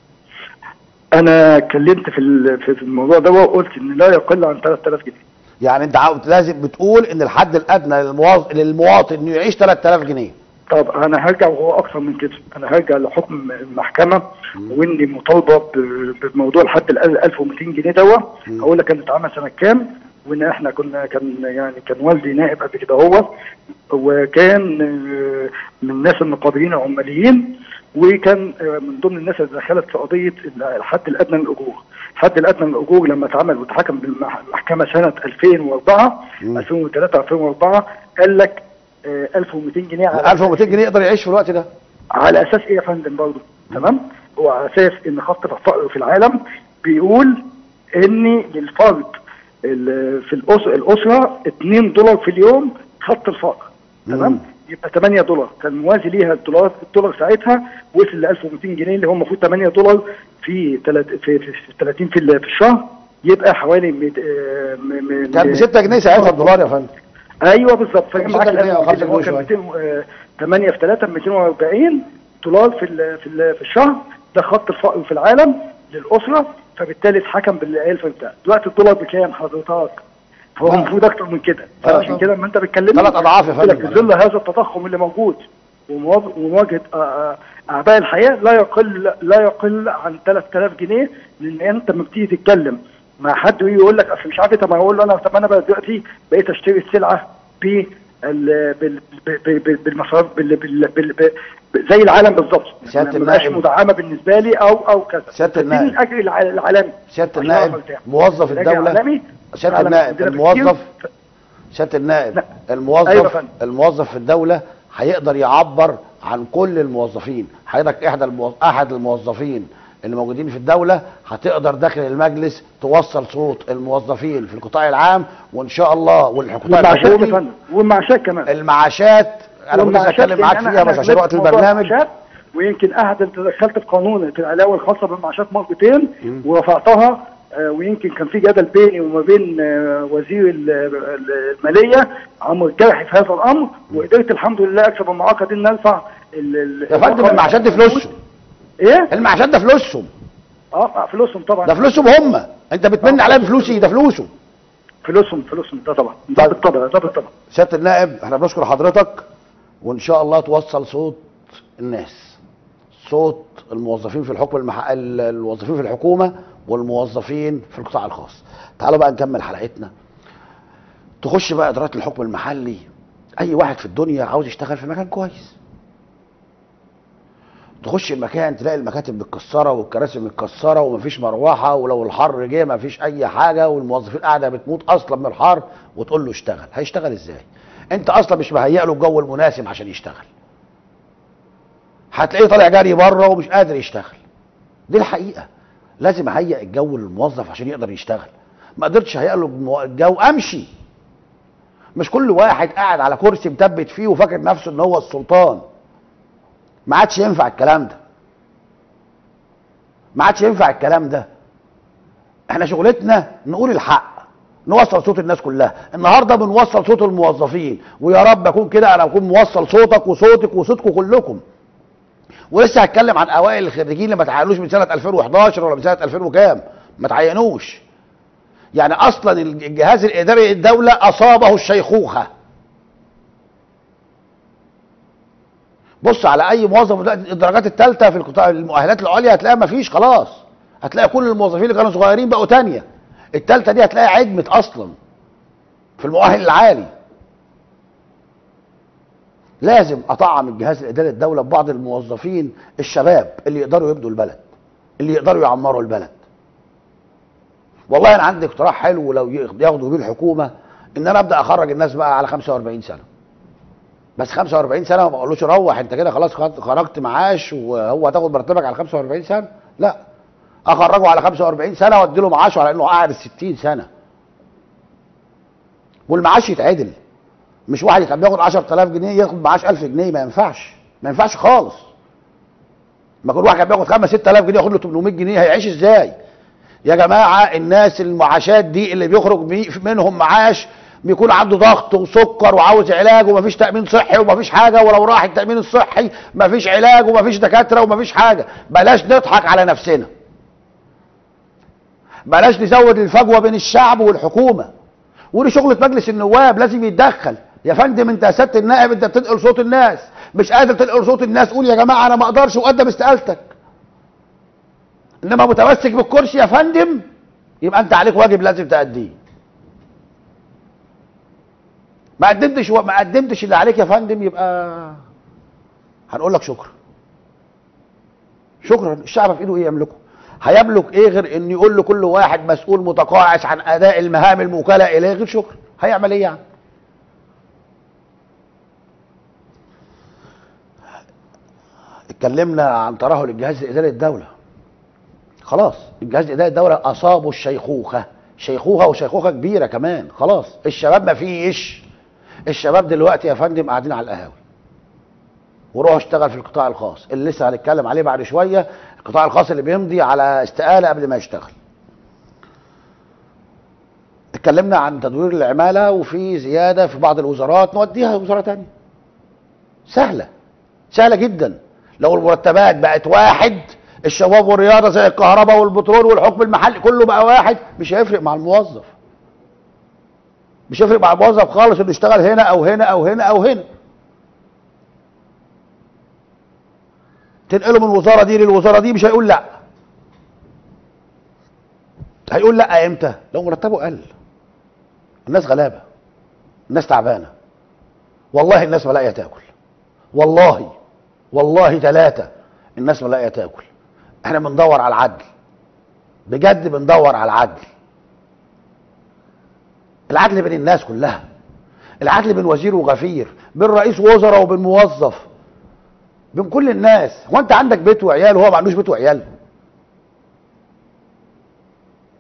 انا اتكلمت في ال- في في الموضوع ده وقلت ان لا يقل عن 3000 جنيه يعني انت عاوز لازم بتقول ان الحد الادنى للمواظ... للمواطن انه يعيش 3000 جنيه طب انا هرجع وهو اكثر من كده انا هرجع لحكم المحكمه واني مطالبه ب- بموضوع الحد ال 1200 جنيه دوت مم. هقول لك كان اتعمل سنه كام وان احنا كنا كان يعني كان والدي نائب قبل كده هو وكان آه، من الناس النقابيين العماليين وكان آه، من ضمن الناس اللي دخلت في قضيه الحد الادنى للاجور الحد الادنى للاجور لما اتعمل واتحكم بالمحكمه سنه 2004 مم. 2003 2004 قال لك آه، 1200 جنيه على 1200 جنيه يقدر يعيش في الوقت ده على اساس ايه يا فندم برضه تمام هو على اساس ان خط الفقر في العالم بيقول ان للفرد ال- في الأس- الاسره 2 دولار في اليوم خط الفقر مم. تمام يبقى 8 دولار كان موازي ليها الدولار الدولار ساعتها وصل ل 1200 جنيه اللي هو المفروض 8 دولار في تلات- في في في 30 في ال- في الشهر يبقى حوالي ميت- آه، م- م- كان ب 6 جنيه ساعتها الدولار يا فندم ايوه بالظبط فاهم ستة معاك جنيه أو خمسة هو جنيه كان شوية. 200 8 في 3 240 دولار في ال في ال في الشهر ده خط الفقر في العالم للاسره فبالتالي اتحكم بالعيال في بتاع دلوقتي الدولار بكام حضرتك؟ فهو آه. المفروض اكتر من كده آه. فعشان كده لما انت بتكلمني ثلاث أضعاف يا قلت لك فندم. في ظل هذا التضخم اللي موجود ومواج- ومواجهه آه، آه، اعباء الحياه لا يقل لا يقل عن 3000 جنيه لان انت لما بتيجي تتكلم مع حد ويجي يقول لك اصل مش عارف إيه، طب ما اقول له انا طب انا بقى دلوقتي بقيت اشتري السلعه ب ال- بال- بال- بال- بالمصاريف بال- بال- بال- بال- زي العالم بالظبط سيادة ما بقاش النائب. مدعمه بالنسبه لي او او كذا سيادة اديني النائب. الاجر الع- العالمي سيادة عشان النائب أعرف أرتاح. موظف الأجر الدولة العالمي سيادة العالم النائب عندنا الموظف بكتير. سيادة النائب لا. الموظف أيوة فندم. الموظف في الدولة هيقدر يعبر عن كل الموظفين حضرتك احدى الموظ... احد الموظفين اللي موجودين في الدوله هتقدر داخل المجلس توصل صوت الموظفين في القطاع العام وان شاء الله والقطاع والمعاشات يا الحكومي فندم والمعاشات كمان المعاشات انا كنت لسه والمعاشات اتكلم معاك لأن فيها أنا بس عشان وقت موضوع البرنامج المعاشات، ويمكن احد انت دخلت القانون العلاوه الخاصه بالمعاشات مرتين ورفعتها آه، ويمكن كان في جدل بيني وما بين آه، وزير ال- ال- الماليه عمرو الجرحي في هذا الامر وقدرت الحمد لله اكسب المعاقده دي ان ارفع ال- ال- يا فندم المعاشات دي فلوسهم ايه؟ المعاشات ده فلوسهم اه فلوسهم طبعا ده فلوسهم هم انت بتمن عليا بفلوسي ده فلوسهم فلوسهم فلوسهم ده طبعا ده طيب. بالطبع ده بالطبع سياده النائب احنا بنشكر حضرتك وان شاء الله توصل صوت الناس صوت الموظفين في الحكم المح... ال- الموظفين في الحكومه والموظفين في القطاع الخاص تعالوا بقى نكمل حلقتنا تخش بقى ادارات الحكم المحلي اي واحد في الدنيا عاوز يشتغل في مكان كويس تخش المكان تلاقي المكاتب متكسره والكراسي متكسره ومفيش مروحه ولو الحر جه مفيش اي حاجه والموظفين قاعده بتموت اصلا من الحر وتقول له اشتغل هيشتغل ازاي انت اصلا مش مهيئ له الجو المناسب عشان يشتغل هتلاقيه طالع جري بره ومش قادر يشتغل دي الحقيقه لازم اهيئ الجو للموظف عشان يقدر يشتغل ما قدرتش اهيئ له المو- الجو امشي مش كل واحد قاعد على كرسي مثبت فيه وفاكر نفسه ان هو السلطان ما عادش ينفع الكلام ده ما عادش ينفع الكلام ده احنا شغلتنا نقول الحق نوصل صوت الناس كلها النهارده بنوصل صوت الموظفين ويا رب اكون كده انا اكون موصل صوتك وصوتك وصوتكم كلكم ولسه هتكلم عن اوائل الخريجين اللي ما تعينوش من سنه 2011 ولا من سنه 2000 وكام ما تعينوش يعني اصلا الجهاز الاداري الدوله اصابه الشيخوخه بص على اي موظف دلوقتي الدرجات الثالثه في القطاع المؤهلات العليا هتلاقيها ما فيش خلاص هتلاقي كل الموظفين اللي كانوا صغيرين بقوا تانية الثالثه دي هتلاقي عدمت اصلا في المؤهل العالي لازم اطعم الجهاز الاداري الدوله ببعض الموظفين الشباب اللي يقدروا يبنوا البلد اللي يقدروا يعمروا البلد والله انا عندي اقتراح حلو لو ياخدوا بيه الحكومه ان انا ابدا اخرج الناس بقى على 45 سنه بس 45 سنه ما بقولوش روح انت كده خلاص خد- خرجت معاش وهو هتاخد مرتبك على 45 سنه لا اخرجه على 45 سنه وادي له معاشه على انه قاعد 60 سنه والمعاش يتعدل مش واحد كان بياخد 10000 جنيه ياخد معاش 1000 جنيه ما ينفعش ما ينفعش خالص ما كل واحد كان بياخد 5 6000 جنيه ياخد له 800 جنيه هيعيش ازاي يا جماعه الناس المعاشات دي اللي بيخرج بي- منهم معاش بيكون عنده ضغط وسكر وعاوز علاج ومفيش تامين صحي ومفيش حاجه ولو راح التامين الصحي مفيش علاج ومفيش دكاتره ومفيش حاجه بلاش نضحك على نفسنا بلاش نزود الفجوه بين الشعب والحكومه ودي شغله مجلس النواب لازم يتدخل يا فندم انت يا سياده النائب انت بتنقل صوت الناس مش قادر تنقل صوت الناس قول يا جماعه انا ما اقدرش وقدم استقالتك انما متمسك بالكرسي يا فندم يبقى انت عليك واجب لازم تأديه ما قدمتش ما قدمتش اللي عليك يا فندم يبقى هنقول لك شكرا شكرا الشعب في ايده ايه يملكه هيملك ايه غير ان يقول لكل واحد مسؤول متقاعس عن اداء المهام الموكله اليه غير شكرا هيعمل ايه يعني اتكلمنا عن ترهل الجهاز الاداري الدوله خلاص الجهاز الاداري الدوله اصابه الشيخوخه شيخوخه وشيخوخه كبيره كمان خلاص الشباب ما فيش الشباب دلوقتي يا فندم قاعدين على القهاوي وروح اشتغل في القطاع الخاص اللي لسه هنتكلم عليه بعد شويه القطاع الخاص اللي بيمضي على استقاله قبل ما يشتغل اتكلمنا عن تدوير العماله وفي زياده في بعض الوزارات نوديها وزاره تانية سهله سهله جدا لو المرتبات بقت واحد الشباب والرياضه زي الكهرباء والبترول والحكم المحلي كله بقى واحد مش هيفرق مع الموظف مش هيفرق مع الموظف خالص انه يشتغل هنا او هنا او هنا او هنا تنقله من الوزاره دي للوزاره دي مش هيقول لا هيقول لا امتى لو مرتبه قل الناس غلابه الناس تعبانه والله الناس ما لاقيه تاكل والله والله ثلاثه الناس ما لاقيه تاكل احنا بندور على العدل بجد بندور على العدل العدل بين الناس كلها العدل بين وزير وغفير بين رئيس وزراء وبين موظف بين كل الناس هو انت عندك بيت وعيال وهو ما عندوش بيت وعيال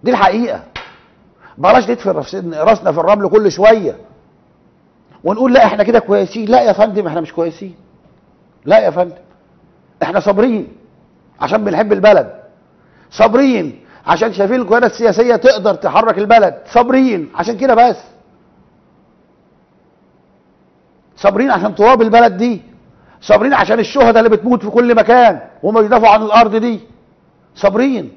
دي الحقيقه بلاش ندفن راسنا راسنا في الرمل كل شويه ونقول لا احنا كده كويسين لا يا فندم احنا مش كويسين لا يا فندم احنا صابرين عشان بنحب البلد صابرين عشان شايفين القياده السياسيه تقدر تحرك البلد صابرين عشان كده بس صابرين عشان تراب البلد دي صابرين عشان الشهداء اللي بتموت في كل مكان وهم بيدافعوا عن الارض دي صابرين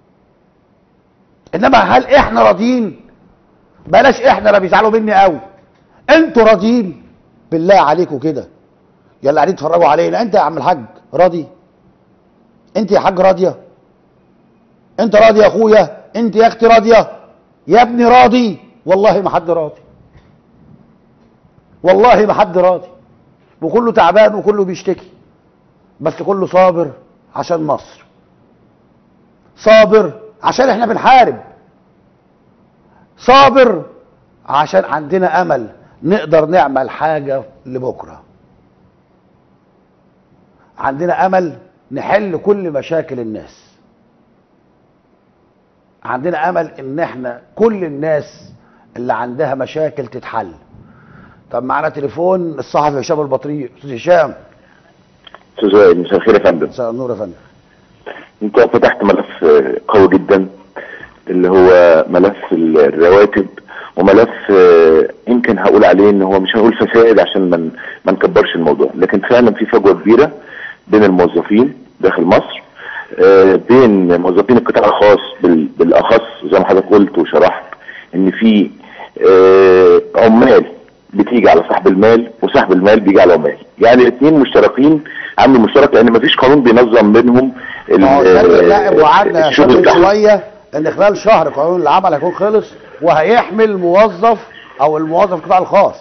انما هل احنا راضيين بلاش احنا لا بيزعلوا مني قوي انتوا راضيين بالله عليكم كده يلا قاعدين تتفرجوا علينا انت يا عم الحاج راضي انت يا حاج راضيه انت راضي يا اخويا انت يا اختي راضيه يا ابني راضي والله ما حد راضي والله ما حد راضي وكله تعبان وكله بيشتكي بس كله صابر عشان مصر صابر عشان احنا بنحارب صابر عشان عندنا امل نقدر نعمل حاجه لبكره عندنا امل نحل كل مشاكل الناس عندنا امل ان احنا كل الناس اللي عندها مشاكل تتحل طب معانا تليفون الصحفي هشام البطريق استاذ هشام استاذ وائل مساء الخير يا فندم مساء النور يا فندم انت فتحت ملف آه، قوي جدا اللي هو ملف الرواتب وملف آه، يمكن هقول عليه ان هو مش هنقول فساد عشان ما ن- ما نكبرش الموضوع لكن فعلا في فجوه كبيره بين الموظفين داخل مصر آه، بين موظفين القطاع الخاص بال- بالاخص زي ما حضرتك قلت وشرحت ان في آه، عمال بتيجي على صاحب المال وصاحب المال بيجي على العمال يعني الاثنين مشتركين عامل مشترك لان مفيش قانون بينظم بينهم ال- ما هو كان اللاعب وعدنا يا الشغل شباب بتاعهم. شويه ان خلال شهر قانون العمل هيكون خلص وهيحمل موظف او الموظف القطاع الخاص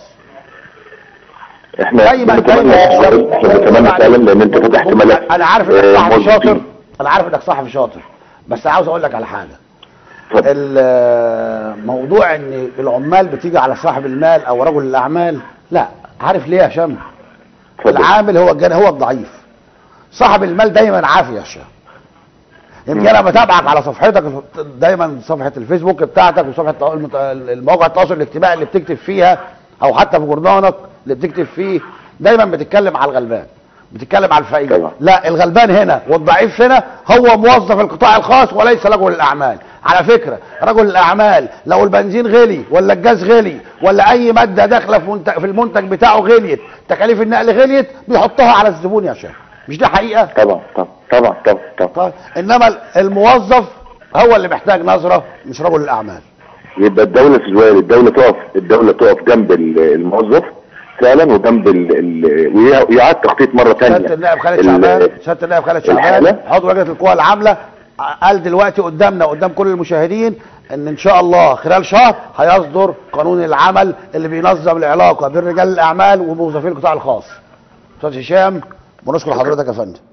احنا دايما بنتمنى دايما احنا بنتمنى فعلا لان انت فتحت ملف انا عارف انك آه، صحفي موظفين. شاطر انا عارف انك صحفي شاطر بس عاوز اقول لك على حاجه اتفضل. الموضوع ان العمال بتيجي على صاحب المال او رجل الاعمال لا عارف ليه يا هشام اتفضل. العامل هو الجن هو الضعيف صاحب المال دايما عافي يا هشام يمكن انا بتابعك على صفحتك دايما صفحه الفيسبوك بتاعتك وصفحه المت- المواقع التواصل الاجتماعي اللي بتكتب فيها او حتى في جورنالك اللي بتكتب فيه دايما بتتكلم على الغلبان بتتكلم على الفقير طبعا. لا الغلبان هنا والضعيف هنا هو موظف القطاع الخاص وليس رجل الاعمال على فكره رجل الاعمال لو البنزين غلي ولا الجاز غلي ولا اي ماده داخله في منتج في المنتج بتاعه غليت تكاليف النقل غليت بيحطها على الزبون يا شيخ مش دي حقيقه طبعا طبعا طبعا طبعا طبعا طيب انما الموظف هو اللي محتاج نظره مش رجل الاعمال يبقى الدولة في الوالد الدولة تقف الدولة تقف جنب ال- الموظف فعلا وجنب ال... ال... ويع- ويعاد تخطيط مرة ثانية سياده النائب خالد شعبان سياده النائب خالد شعبان الحالة؟ عضو لجنه القوى العامله قال دلوقتي قدامنا قدام كل المشاهدين ان ان شاء الله خلال شهر هيصدر قانون العمل اللي بينظم العلاقه بين رجال الاعمال وموظفين القطاع الخاص استاذ هشام بنشكر حضرتك يا فندم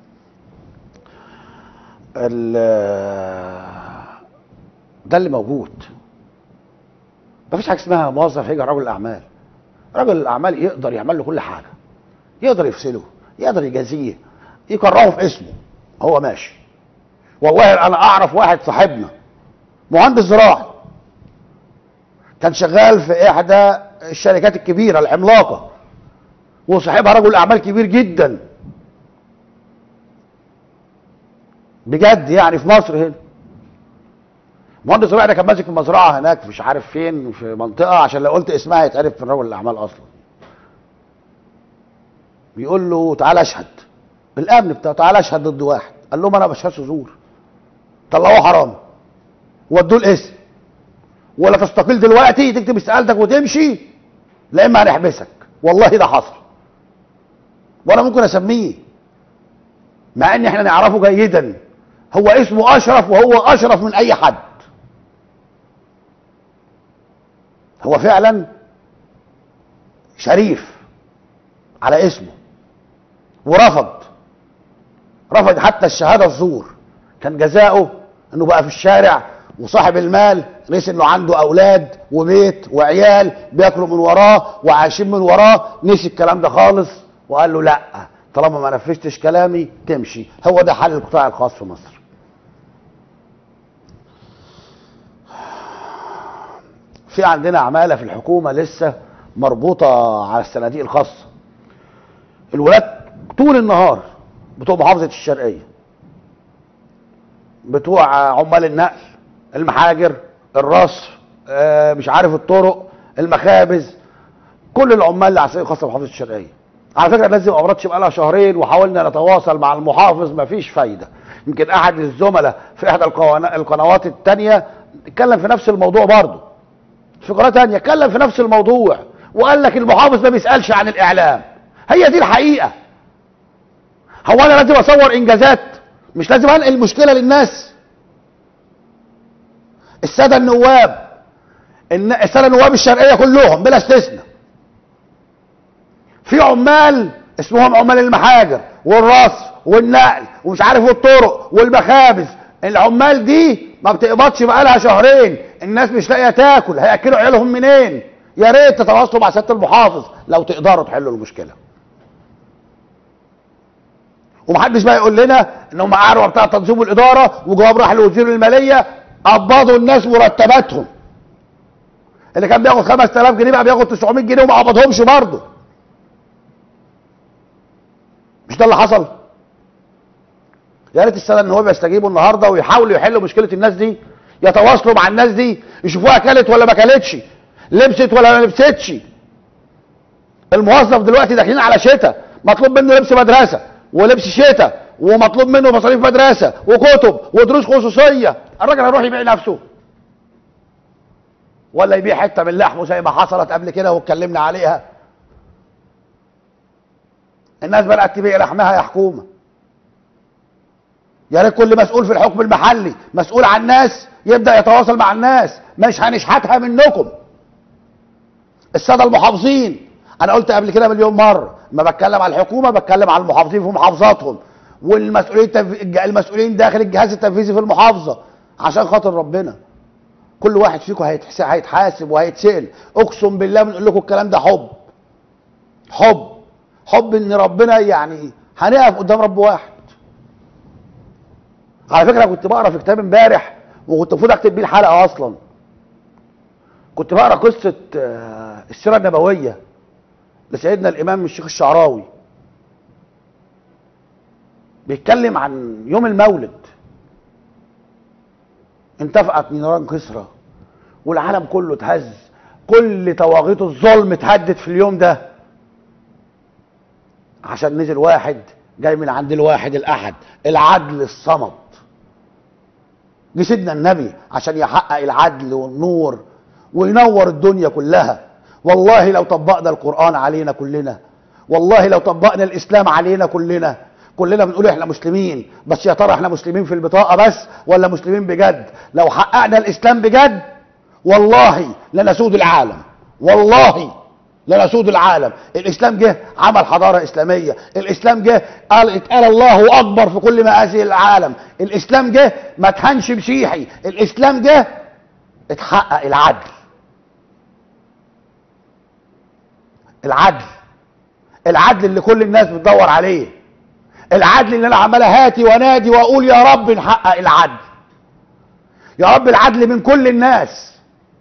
ال- ده اللي موجود مفيش حاجه اسمها موظف هيجي على رجل الاعمال رجل الاعمال يقدر يعمل له كل حاجه يقدر يفصله يقدر يجازيه يكرهه في اسمه هو ماشي والله انا اعرف واحد صاحبنا مهندس زراعي كان شغال في احدى الشركات الكبيره العملاقه وصاحبها رجل اعمال كبير جدا بجد يعني في مصر هنا مهندس زراعي ده كان ماسك المزرعه هناك مش عارف فين في منطقه عشان لو قلت اسمها يتعرف من رجل الاعمال اصلا بيقول له تعالى اشهد الامن بتاعه تعالى اشهد ضد واحد قال لهم انا بشهدش زور طلعوه حرام ودوه الاسم ولا تستقيل دلوقتي تكتب استقالتك وتمشي لا اما هنحبسك والله ده حصل وانا ممكن اسميه مع ان احنا نعرفه جيدا هو اسمه اشرف وهو اشرف من اي حد هو فعلا شريف على اسمه ورفض رفض حتى الشهاده الزور كان جزاؤه انه بقى في الشارع وصاحب المال نسي انه عنده اولاد وبيت وعيال بياكلوا من وراه وعايشين من وراه نسي الكلام ده خالص وقال له لا طالما ما نفذتش كلامي تمشي هو ده حل القطاع الخاص في مصر في عندنا عماله في الحكومه لسه مربوطه على الصناديق الخاصه الولاد طول النهار بتوع محافظه الشرقيه بتوع عمال النقل المحاجر الرصف آه، مش عارف الطرق المخابز كل العمال اللي على الصناديق الخاصه بمحافظه الشرقيه على فكره الناس دي ما قبضتش بقالها شهرين وحاولنا نتواصل مع المحافظ مفيش فايده يمكن احد الزملاء في احدى القوانا- القنوات التانية اتكلم في نفس الموضوع برضه في قناه تانية اتكلم في نفس الموضوع وقال لك المحافظ ما بيسالش عن الاعلام هي دي الحقيقه هو انا لازم اصور انجازات مش لازم انقل المشكله للناس الساده النواب الن- الساده النواب الشرقيه كلهم بلا استثناء في عمال اسمهم عمال المحاجر والرصف والنقل ومش عارف الطرق والمخابز العمال دي ما بتقبضش بقالها شهرين الناس مش لاقيه تاكل هياكلوا عيالهم منين يا ريت تتواصلوا مع سياده المحافظ لو تقدروا تحلوا المشكله ومحدش بقى يقول لنا ان هم قعدوا بتاع تنظيم الاداره وجواب راح لوزير الماليه قبضوا الناس مرتباتهم اللي كان بياخد 5000 جنيه بقى بياخد 900 جنيه وما قبضهمش برضه مش ده اللي حصل يا ريت الساده ان هو يستجيبوا النهارده ويحاولوا يحلوا مشكله الناس دي يتواصلوا مع الناس دي يشوفوها اكلت ولا ما اكلتش لبست ولا ما لبستش الموظف دلوقتي داخلين على شتاء مطلوب منه لبس مدرسه ولبس شتاء ومطلوب منه مصاريف مدرسه وكتب ودروس خصوصيه الراجل هيروح يبيع نفسه ولا يبيع حته من لحمه زي ما حصلت قبل كده واتكلمنا عليها الناس بدات تبيع لحمها يا حكومه يا ريت كل مسؤول في الحكم المحلي مسؤول عن الناس يبدا يتواصل مع الناس مش هنشحتها منكم الساده المحافظين انا قلت قبل كده مليون مره ما بتكلم على الحكومه بتكلم على المحافظين في محافظاتهم والمسؤولين التنف... المسؤولين داخل الجهاز التنفيذي في المحافظه عشان خاطر ربنا كل واحد فيكم هيتحس... هيتحاسب وهيتسال اقسم بالله بنقول لكم الكلام ده حب حب حب ان ربنا يعني هنقف قدام رب واحد على فكره كنت بقرا في كتاب امبارح وكنت المفروض اكتب بيه الحلقه اصلا كنت بقرا قصه آه، السيره النبويه لسيدنا الامام الشيخ الشعراوي بيتكلم عن يوم المولد انتفقت نيران كسرى والعالم كله اتهز كل طواغيت الظلم اتهدت في اليوم ده عشان نزل واحد جاي من عند الواحد الاحد العدل الصمد جه سيدنا النبي عشان يحقق العدل والنور وينور الدنيا كلها والله لو طبقنا القرآن علينا كلنا والله لو طبقنا الإسلام علينا كلنا كلنا بنقول احنا مسلمين بس يا ترى احنا مسلمين في البطاقة بس ولا مسلمين بجد لو حققنا الإسلام بجد والله لنسود العالم والله لنسود العالم الاسلام جه عمل حضاره اسلاميه الاسلام جه قال اتقال الله اكبر في كل مآسي العالم الاسلام جه ما تهنش مسيحي الاسلام جه اتحقق العدل العدل العدل اللي كل الناس بتدور عليه العدل اللي انا عمال هاتي ونادي واقول يا رب نحقق العدل يا رب العدل من كل الناس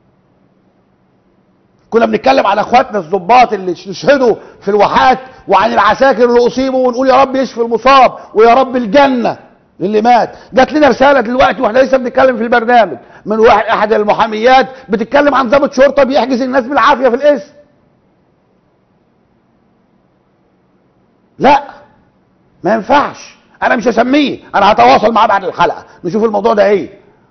كنا بنتكلم على اخواتنا الضباط اللي استشهدوا في الواحات وعن العساكر اللي اصيبوا ونقول يا رب يشفي المصاب ويا رب الجنه للي مات جات لنا رساله دلوقتي واحنا لسه بنتكلم في البرنامج من واحد احد المحاميات بتتكلم عن ضابط شرطه بيحجز الناس بالعافيه في الاسم لا ما ينفعش انا مش هسميه انا هتواصل معاه بعد الحلقه نشوف الموضوع ده ايه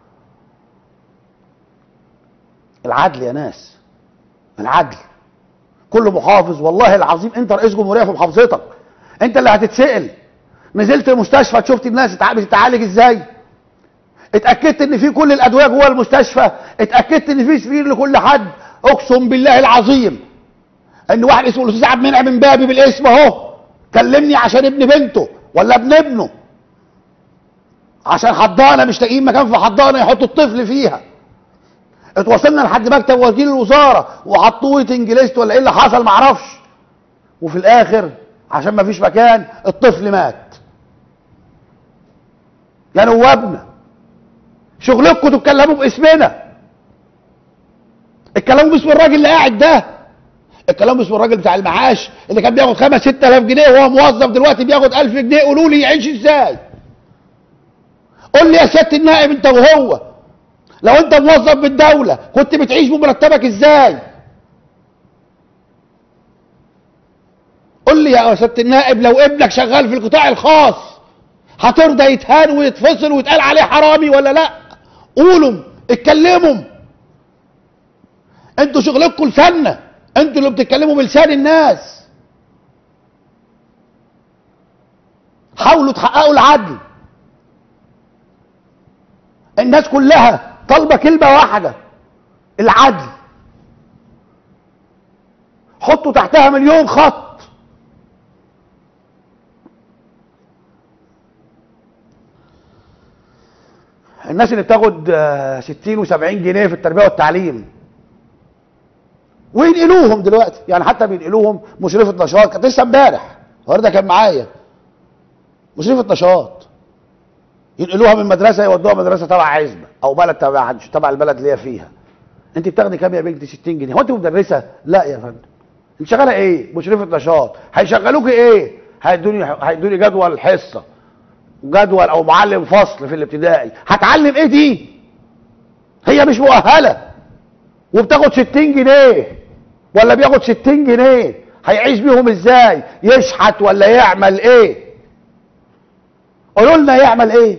العدل يا ناس العدل كل محافظ والله العظيم انت رئيس جمهوريه في محافظتك انت اللي هتتسال نزلت المستشفى شفت الناس بتتع- بتتعالج ازاي اتاكدت ان في كل الادويه جوه المستشفى اتاكدت ان في سرير لكل حد اقسم بالله العظيم ان واحد اسمه الاستاذ عبد المنعم امبابي بالاسم اهو كلمني عشان ابن بنته ولا ابن ابنه عشان حضانه مش لاقيين مكان في حضانه يحطوا الطفل فيها اتوصلنا لحد مكتب وكيل الوزاره وحطوه ويتنج ليست ولا ايه اللي حصل معرفش وفي الاخر عشان ما فيش مكان الطفل مات يا نوابنا شغلكم تتكلموا باسمنا الكلام باسم الراجل اللي قاعد ده الكلام باسم الراجل بتاع المعاش اللي كان بياخد 5 6000 جنيه وهو موظف دلوقتي بياخد 1000 جنيه قولوا لي يعيش ازاي قول لي يا سياده النائب انت وهو لو انت موظف بالدوله كنت بتعيش بمرتبك ازاي قول لي يا سياده النائب لو ابنك شغال في القطاع الخاص هترضى يتهان ويتفصل ويتقال عليه حرامي ولا لا قولوا اتكلموا انتوا شغلكم لساننا انتوا اللي بتتكلموا بلسان الناس حاولوا تحققوا العدل الناس كلها طالبه كلمه واحده العدل حطوا تحتها مليون خط الناس اللي بتاخد آه، 60 و70 جنيه في التربيه والتعليم وينقلوهم دلوقتي يعني حتى بينقلوهم مشرفه نشاط كانت لسه امبارح النهارده كان معايا مشرفه نشاط ينقلوها من مدرسه يودوها مدرسه تبع عزبه او بلد تبع تبع البلد اللي هي فيها انت بتاخدي كام يا بنتي 60 جنيه هو انت مدرسه لا يا فندم انت شغاله ايه مشرفه نشاط هيشغلوكي ايه هيدوني هيدوني جدول الحصه جدول او معلم فصل في الابتدائي هتعلم ايه دي هي مش مؤهله وبتاخد 60 جنيه ولا بياخد 60 جنيه هيعيش بيهم ازاي يشحت ولا يعمل ايه قولوا لنا يعمل ايه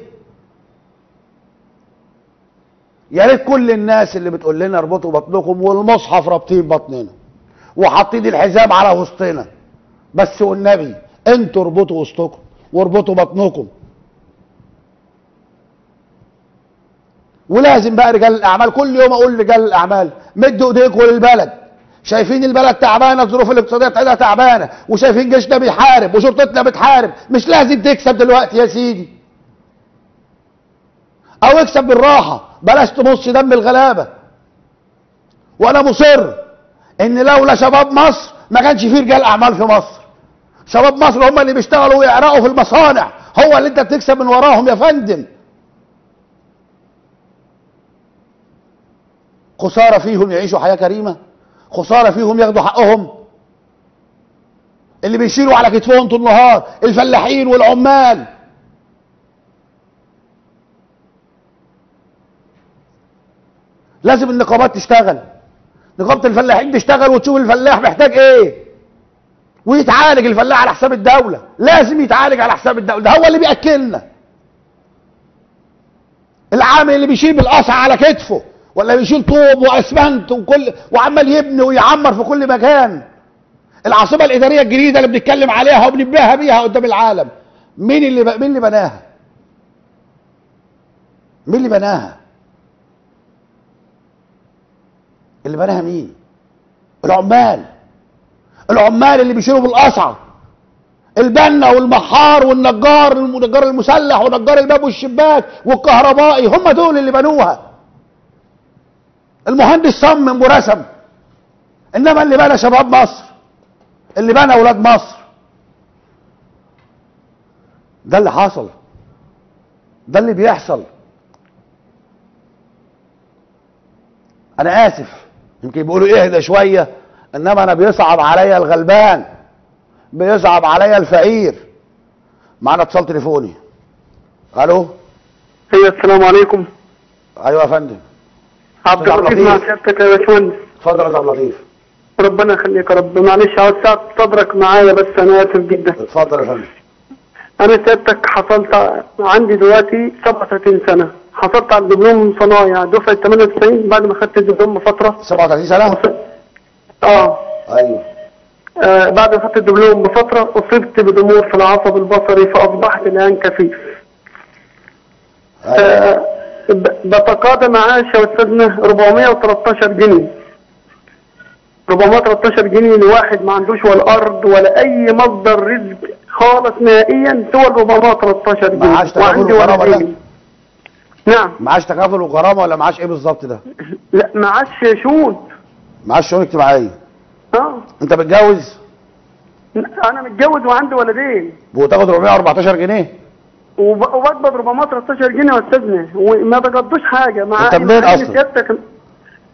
يا ريت كل الناس اللي بتقول لنا اربطوا بطنكم والمصحف رابطين بطننا وحاطين الحزام على وسطنا بس والنبي انتوا اربطوا وسطكم واربطوا بطنكم ولازم بقى رجال الاعمال كل يوم اقول لرجال الاعمال مدوا ايديكم للبلد شايفين البلد تعبانه الظروف الاقتصاديه بتاعتها تعبانه وشايفين جيشنا بيحارب وشرطتنا بتحارب مش لازم تكسب دلوقتي يا سيدي او اكسب بالراحه بلاش تمص دم الغلابه وانا مصر ان لولا شباب مصر ما كانش فيه رجال اعمال في مصر شباب مصر هم اللي بيشتغلوا ويعرقوا في المصانع هو اللي انت بتكسب من وراهم يا فندم خسارة فيهم يعيشوا حياة كريمة خسارة فيهم ياخدوا حقهم اللي بيشيلوا على كتفهم طول النهار الفلاحين والعمال لازم النقابات تشتغل نقابة الفلاحين تشتغل وتشوف الفلاح محتاج ايه ويتعالج الفلاح على حساب الدولة لازم يتعالج على حساب الدولة ده هو اللي بيأكلنا العامل اللي بيشيل بالقصع على كتفه ولا بيشيل طوب واسمنت وكل وعمال يبني ويعمر في كل مكان العاصمه الاداريه الجديده اللي بنتكلم عليها وبنباها بيها قدام العالم مين اللي ب... مين اللي بناها مين اللي بناها اللي بناها مين العمال العمال اللي بيشيلوا بالقصعه البنا والمحار والنجار النجار المسلح ونجار الباب والشباك والكهربائي هم دول اللي بنوها المهندس صمم ورسم انما اللي بنى شباب مصر اللي بنى اولاد مصر ده اللي حصل ده اللي بيحصل انا اسف يمكن بيقولوا اهدى شويه انما انا بيصعب عليا الغلبان بيصعب عليا الفقير معانا اتصال تليفوني الو ايوه السلام عليكم ايوه يا فندم عبد عبد اللطيف مع اللطيف. سيادتك يا باشمهندس اتفضل يا عبد اللطيف ربنا يخليك يا رب معلش عاوز ساعة صدرك معايا بس انا اسف جدا اتفضل يا فندم انا سيادتك حصلت ع- عندي دلوقتي 37 سنة حصلت على الدبلوم صنايع دفعة 98 بعد ما خدت الدبلوم بفترة 37 سنه اه ايوه آه، بعد ما خدت الدبلوم بفترة أصبت بضمور في العصب البصري فأصبحت الآن كفيف. ايوه آه، ب- بتقاضى معاش يا أستاذنا 413 جنيه. 413 جنيه لواحد ما عندوش ولا أرض ولا أي مصدر رزق خالص نهائيا سوى 413 جنيه. معاش تكافل وعندي وغرامة ده؟ ولدين. نعم معاش تكافل وغرامه ولا معاش ايه بالظبط ده لا معاش شهود. معاش شؤون اجتماعيه اه انت متجوز أنا متجوز وعندي ولدين. وتاخد 414 جنيه وب- وبقبض 413 جنيه يا استاذنا وما بقضوش حاجه مع أنت منين مع إن أصلاً؟ سيادتك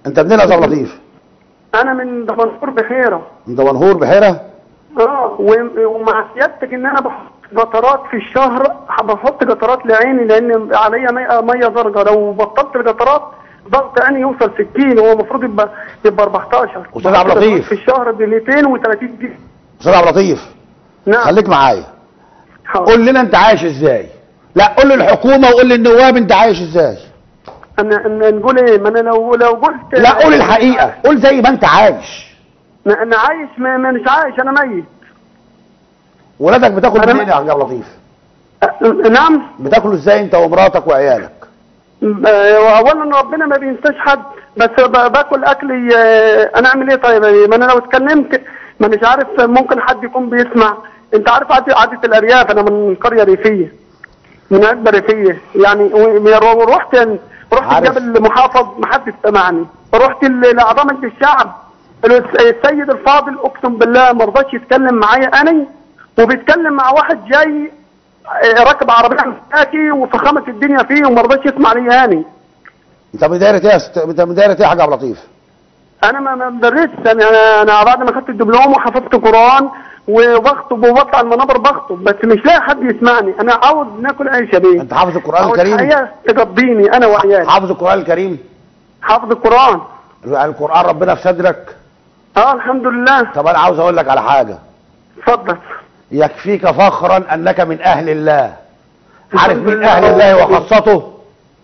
انت منين يا عبد اللطيف انا من دمنهور بحيره انت منهور بحيره اه و- ومع سيادتك ان انا بحط قطرات في الشهر بحط قطرات لعيني لان عليا ميه ميه زرقاء لو بطلت القطرات ضغط عيني يوصل 60 هو المفروض يبقى يبقى 14 أستاذ عبد اللطيف. في الشهر ب 230 جنيه استاذ عبد اللطيف نعم خليك معايا حاضر. قول لنا انت عايش ازاي لا قول للحكومه وقول للنواب انت عايش ازاي انا أنا نقول ايه ما انا لو لو قلت لا قول الحقيقه قول زي ما انت عايش ما انا عايش ما ما مش عايش انا ميت ولادك بتاكل أنا منين يا عبد اللطيف أه، نعم بتاكلوا ازاي انت ومراتك وعيالك آه، اولا ربنا ما بينساش حد بس ب- باكل اكلي آه، انا اعمل ايه طيب ما انا لو اتكلمت ما مش عارف ممكن حد يكون بيسمع انت عارف عادة, عادة الارياف انا من قريه ريفيه من عدة ريفيه يعني و- ورحت رحت عارف. جبل محافظ ما حدش سمعني رحت ل- لعظمه الشعب الس- السيد الفاضل اقسم بالله ما رضاش يتكلم معايا انا وبيتكلم مع واحد جاي آه، راكب عربيه مساكي وفخامه الدنيا فيه وما رضاش يسمع لي هاني انت من دايره ايه يا ست- انت من دايره ايه يا حاج عبد اللطيف انا ما ما بدرسش انا انا أنا بعد ما خدت الدبلوم وحفظت قران وبخطب وبطلع المنابر بخطب بس مش لاقي حد يسمعني انا عاوز ناكل عيش يا بيه انت حافظ القران عاوز الكريم حياه تقضيني انا وعيالي حافظ القران الكريم حافظ القران القران ربنا في صدرك اه الحمد لله طب انا عاوز اقول لك على حاجه اتفضل يكفيك فخرا انك من اهل الله عارف الحمد مين لله. اهل الله وخاصته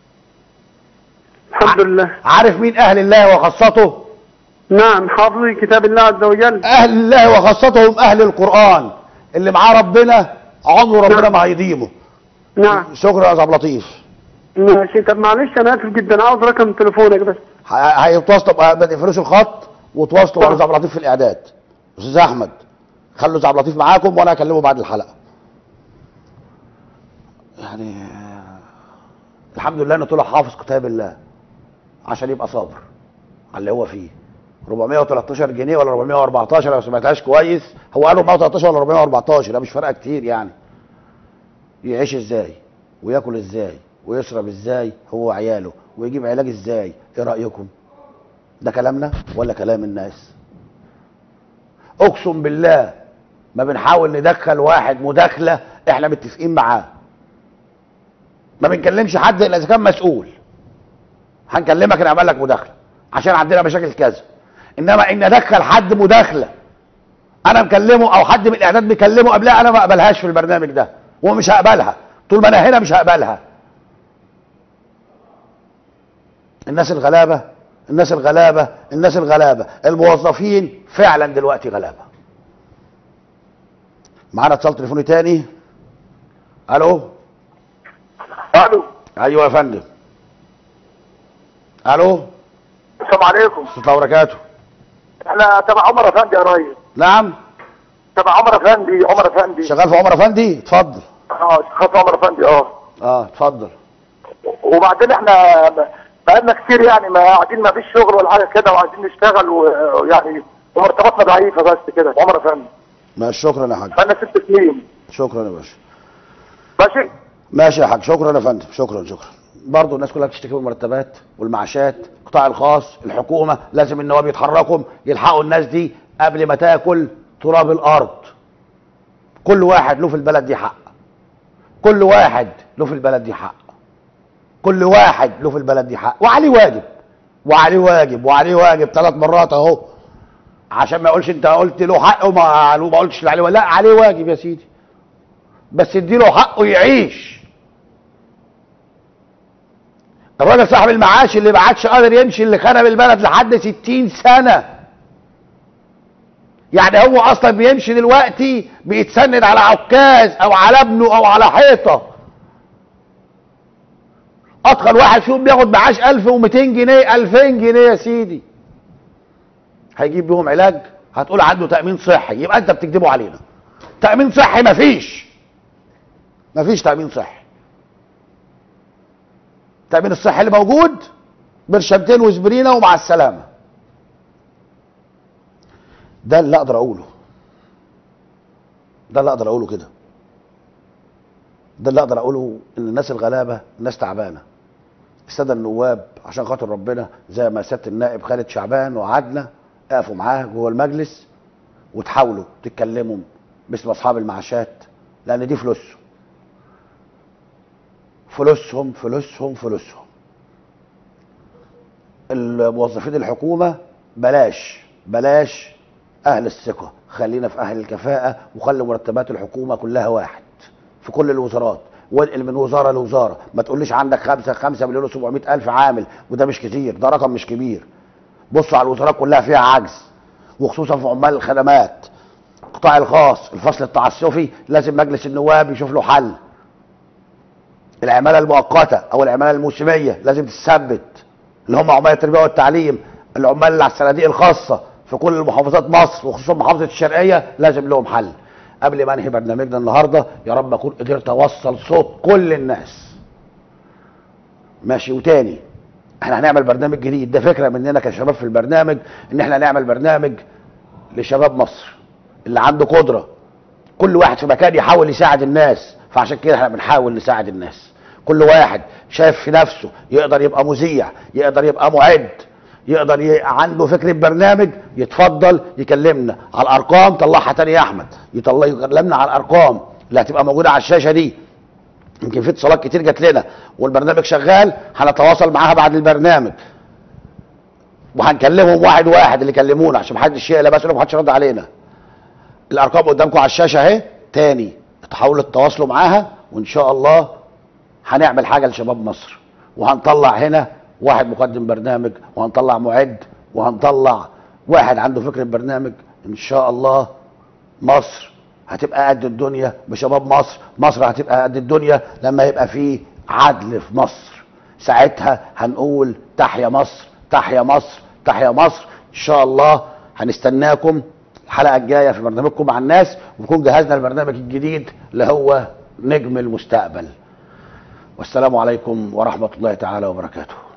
الحمد لله عارف مين اهل الله وخاصته نعم حافظي كتاب الله عز وجل اهل الله وخاصته هم اهل القران اللي معاه ربنا عمره ربنا نعم. ما هيضيمه نعم شكرا يا عبد اللطيف ماشي طب معلش انا اسف جدا عاوز رقم تليفونك بس ه- هيتواصلوا ما تقفلوش الخط وتواصلوا مع عبد اللطيف في الاعداد استاذ احمد خلوا عبد اللطيف معاكم وانا اكلمه بعد الحلقه يعني آه، الحمد لله ان طلع حافظ كتاب الله عشان يبقى صابر على اللي هو فيه 413 جنيه ولا 414 لو سمعتهاش كويس هو قال 413 ولا 414 ده مش فارقه كتير يعني يعيش ازاي وياكل ازاي ويشرب ازاي هو وعياله ويجيب علاج ازاي ايه رايكم ده كلامنا ولا كلام الناس اقسم بالله ما بنحاول ندخل واحد مداخله احنا متفقين معاه ما بنكلمش حد الا اذا كان مسؤول هنكلمك نعمل لك مداخله عشان عندنا مشاكل كذا انما ان ادخل حد مداخله انا مكلمه او حد من الاعداد بيكلمه قبلها انا ما اقبلهاش في البرنامج ده ومش هقبلها طول ما انا هنا مش هقبلها الناس الغلابه الناس الغلابه الناس الغلابه الموظفين فعلا دلوقتي غلابه معانا اتصال تليفوني تاني الو الو ايوه يا فندم الو السلام عليكم ورحمه الله وبركاته انا تبع عمر افندي يا ريس نعم تبع عمر افندي عمر افندي شغال في عمر افندي اتفضل اه خط عمر افندي اه اه اتفضل وبعدين احنا بقالنا كتير يعني ما قاعدين ما فيش شغل ولا حاجه كده وعايزين نشتغل ويعني ومرتباتنا ضعيفه بس كده عمر افندي ماشي شكرا يا حاج بقالنا ست سنين شكرا يا باشا ماشي ماشي يا حاج شكرا يا فندم شكرا شكرا برضه الناس كلها بتشتكي من المرتبات والمعاشات القطاع الخاص الحكومه لازم النواب يتحركوا يلحقوا الناس دي قبل ما تاكل تراب الارض كل واحد له في البلد دي حق كل واحد له في البلد دي حق كل واحد له في البلد دي حق وعليه واجب وعليه واجب وعليه واجب ثلاث مرات اهو عشان ما يقولش انت قلت له حق وما ما قلتش اللي عليه لا عليه واجب يا سيدي بس اديله حقه يعيش الراجل صاحب المعاش اللي ما عادش قادر يمشي اللي خرب البلد لحد 60 سنه يعني هو اصلا بيمشي دلوقتي بيتسند على عكاز او على ابنه او على حيطه اتقل واحد فيهم بياخد معاش 1200 جنيه 2000 جنيه يا سيدي هيجيب بيهم علاج هتقول عنده تامين صحي يبقى انت بتكذبوا علينا تامين صحي مفيش مفيش تامين صحي التامين الصحي اللي موجود برشامتين وسبرينا ومع السلامه ده اللي اقدر اقوله ده اللي اقدر اقوله كده ده اللي اقدر اقوله ان الناس الغلابه الناس تعبانه الساده النواب عشان خاطر ربنا زي ما سياده النائب خالد شعبان وعدنا اقفوا معاه جوه المجلس وتحاولوا تتكلموا باسم اصحاب المعاشات لان دي فلوسهم فلوسهم فلوسهم فلوسهم الموظفين الحكومه بلاش بلاش اهل الثقه خلينا في اهل الكفاءه وخلي مرتبات الحكومه كلها واحد في كل الوزارات وانقل من وزاره لوزاره ما تقوليش عندك خمسة خمسة مليون و700 الف عامل وده مش كتير ده رقم مش كبير بصوا على الوزارات كلها فيها عجز وخصوصا في عمال الخدمات القطاع الخاص الفصل التعسفي لازم مجلس النواب يشوف له حل العماله المؤقته او العماله الموسميه لازم تثبت اللي هم عمال التربيه والتعليم العمال اللي على الصناديق الخاصه في كل محافظات مصر وخصوصا محافظه الشرقيه لازم لهم حل قبل ما انهي برنامجنا النهارده يا رب اكون قدرت اوصل صوت كل الناس ماشي وتاني احنا هنعمل برنامج جديد ده فكره مننا كشباب في البرنامج ان احنا نعمل برنامج لشباب مصر اللي عنده قدره كل واحد في مكان يحاول يساعد الناس فعشان كده احنا بنحاول نساعد الناس كل واحد شايف في نفسه يقدر يبقى مذيع يقدر يبقى معد يقدر ي... عنده فكره برنامج يتفضل يكلمنا على الارقام طلعها تاني يا احمد يطلع يكلمنا على الارقام اللي هتبقى موجوده على الشاشه دي يمكن في اتصالات كتير جات لنا والبرنامج شغال هنتواصل معاها بعد البرنامج وهنكلمهم واحد واحد اللي يكلمونا عشان محدش يقلق بس محدش يرد علينا الارقام قدامكم على الشاشه اهي تاني تحاولوا تتواصلوا معاها وان شاء الله هنعمل حاجه لشباب مصر وهنطلع هنا واحد مقدم برنامج وهنطلع معد وهنطلع واحد عنده فكره برنامج ان شاء الله مصر هتبقى قد الدنيا بشباب مصر مصر هتبقى قد الدنيا لما يبقى في عدل في مصر ساعتها هنقول تحيا مصر تحيا مصر تحيا مصر ان شاء الله هنستناكم الحلقه الجايه في برنامجكم مع الناس ونكون جهزنا البرنامج الجديد اللي هو نجم المستقبل والسلام عليكم ورحمه الله تعالى وبركاته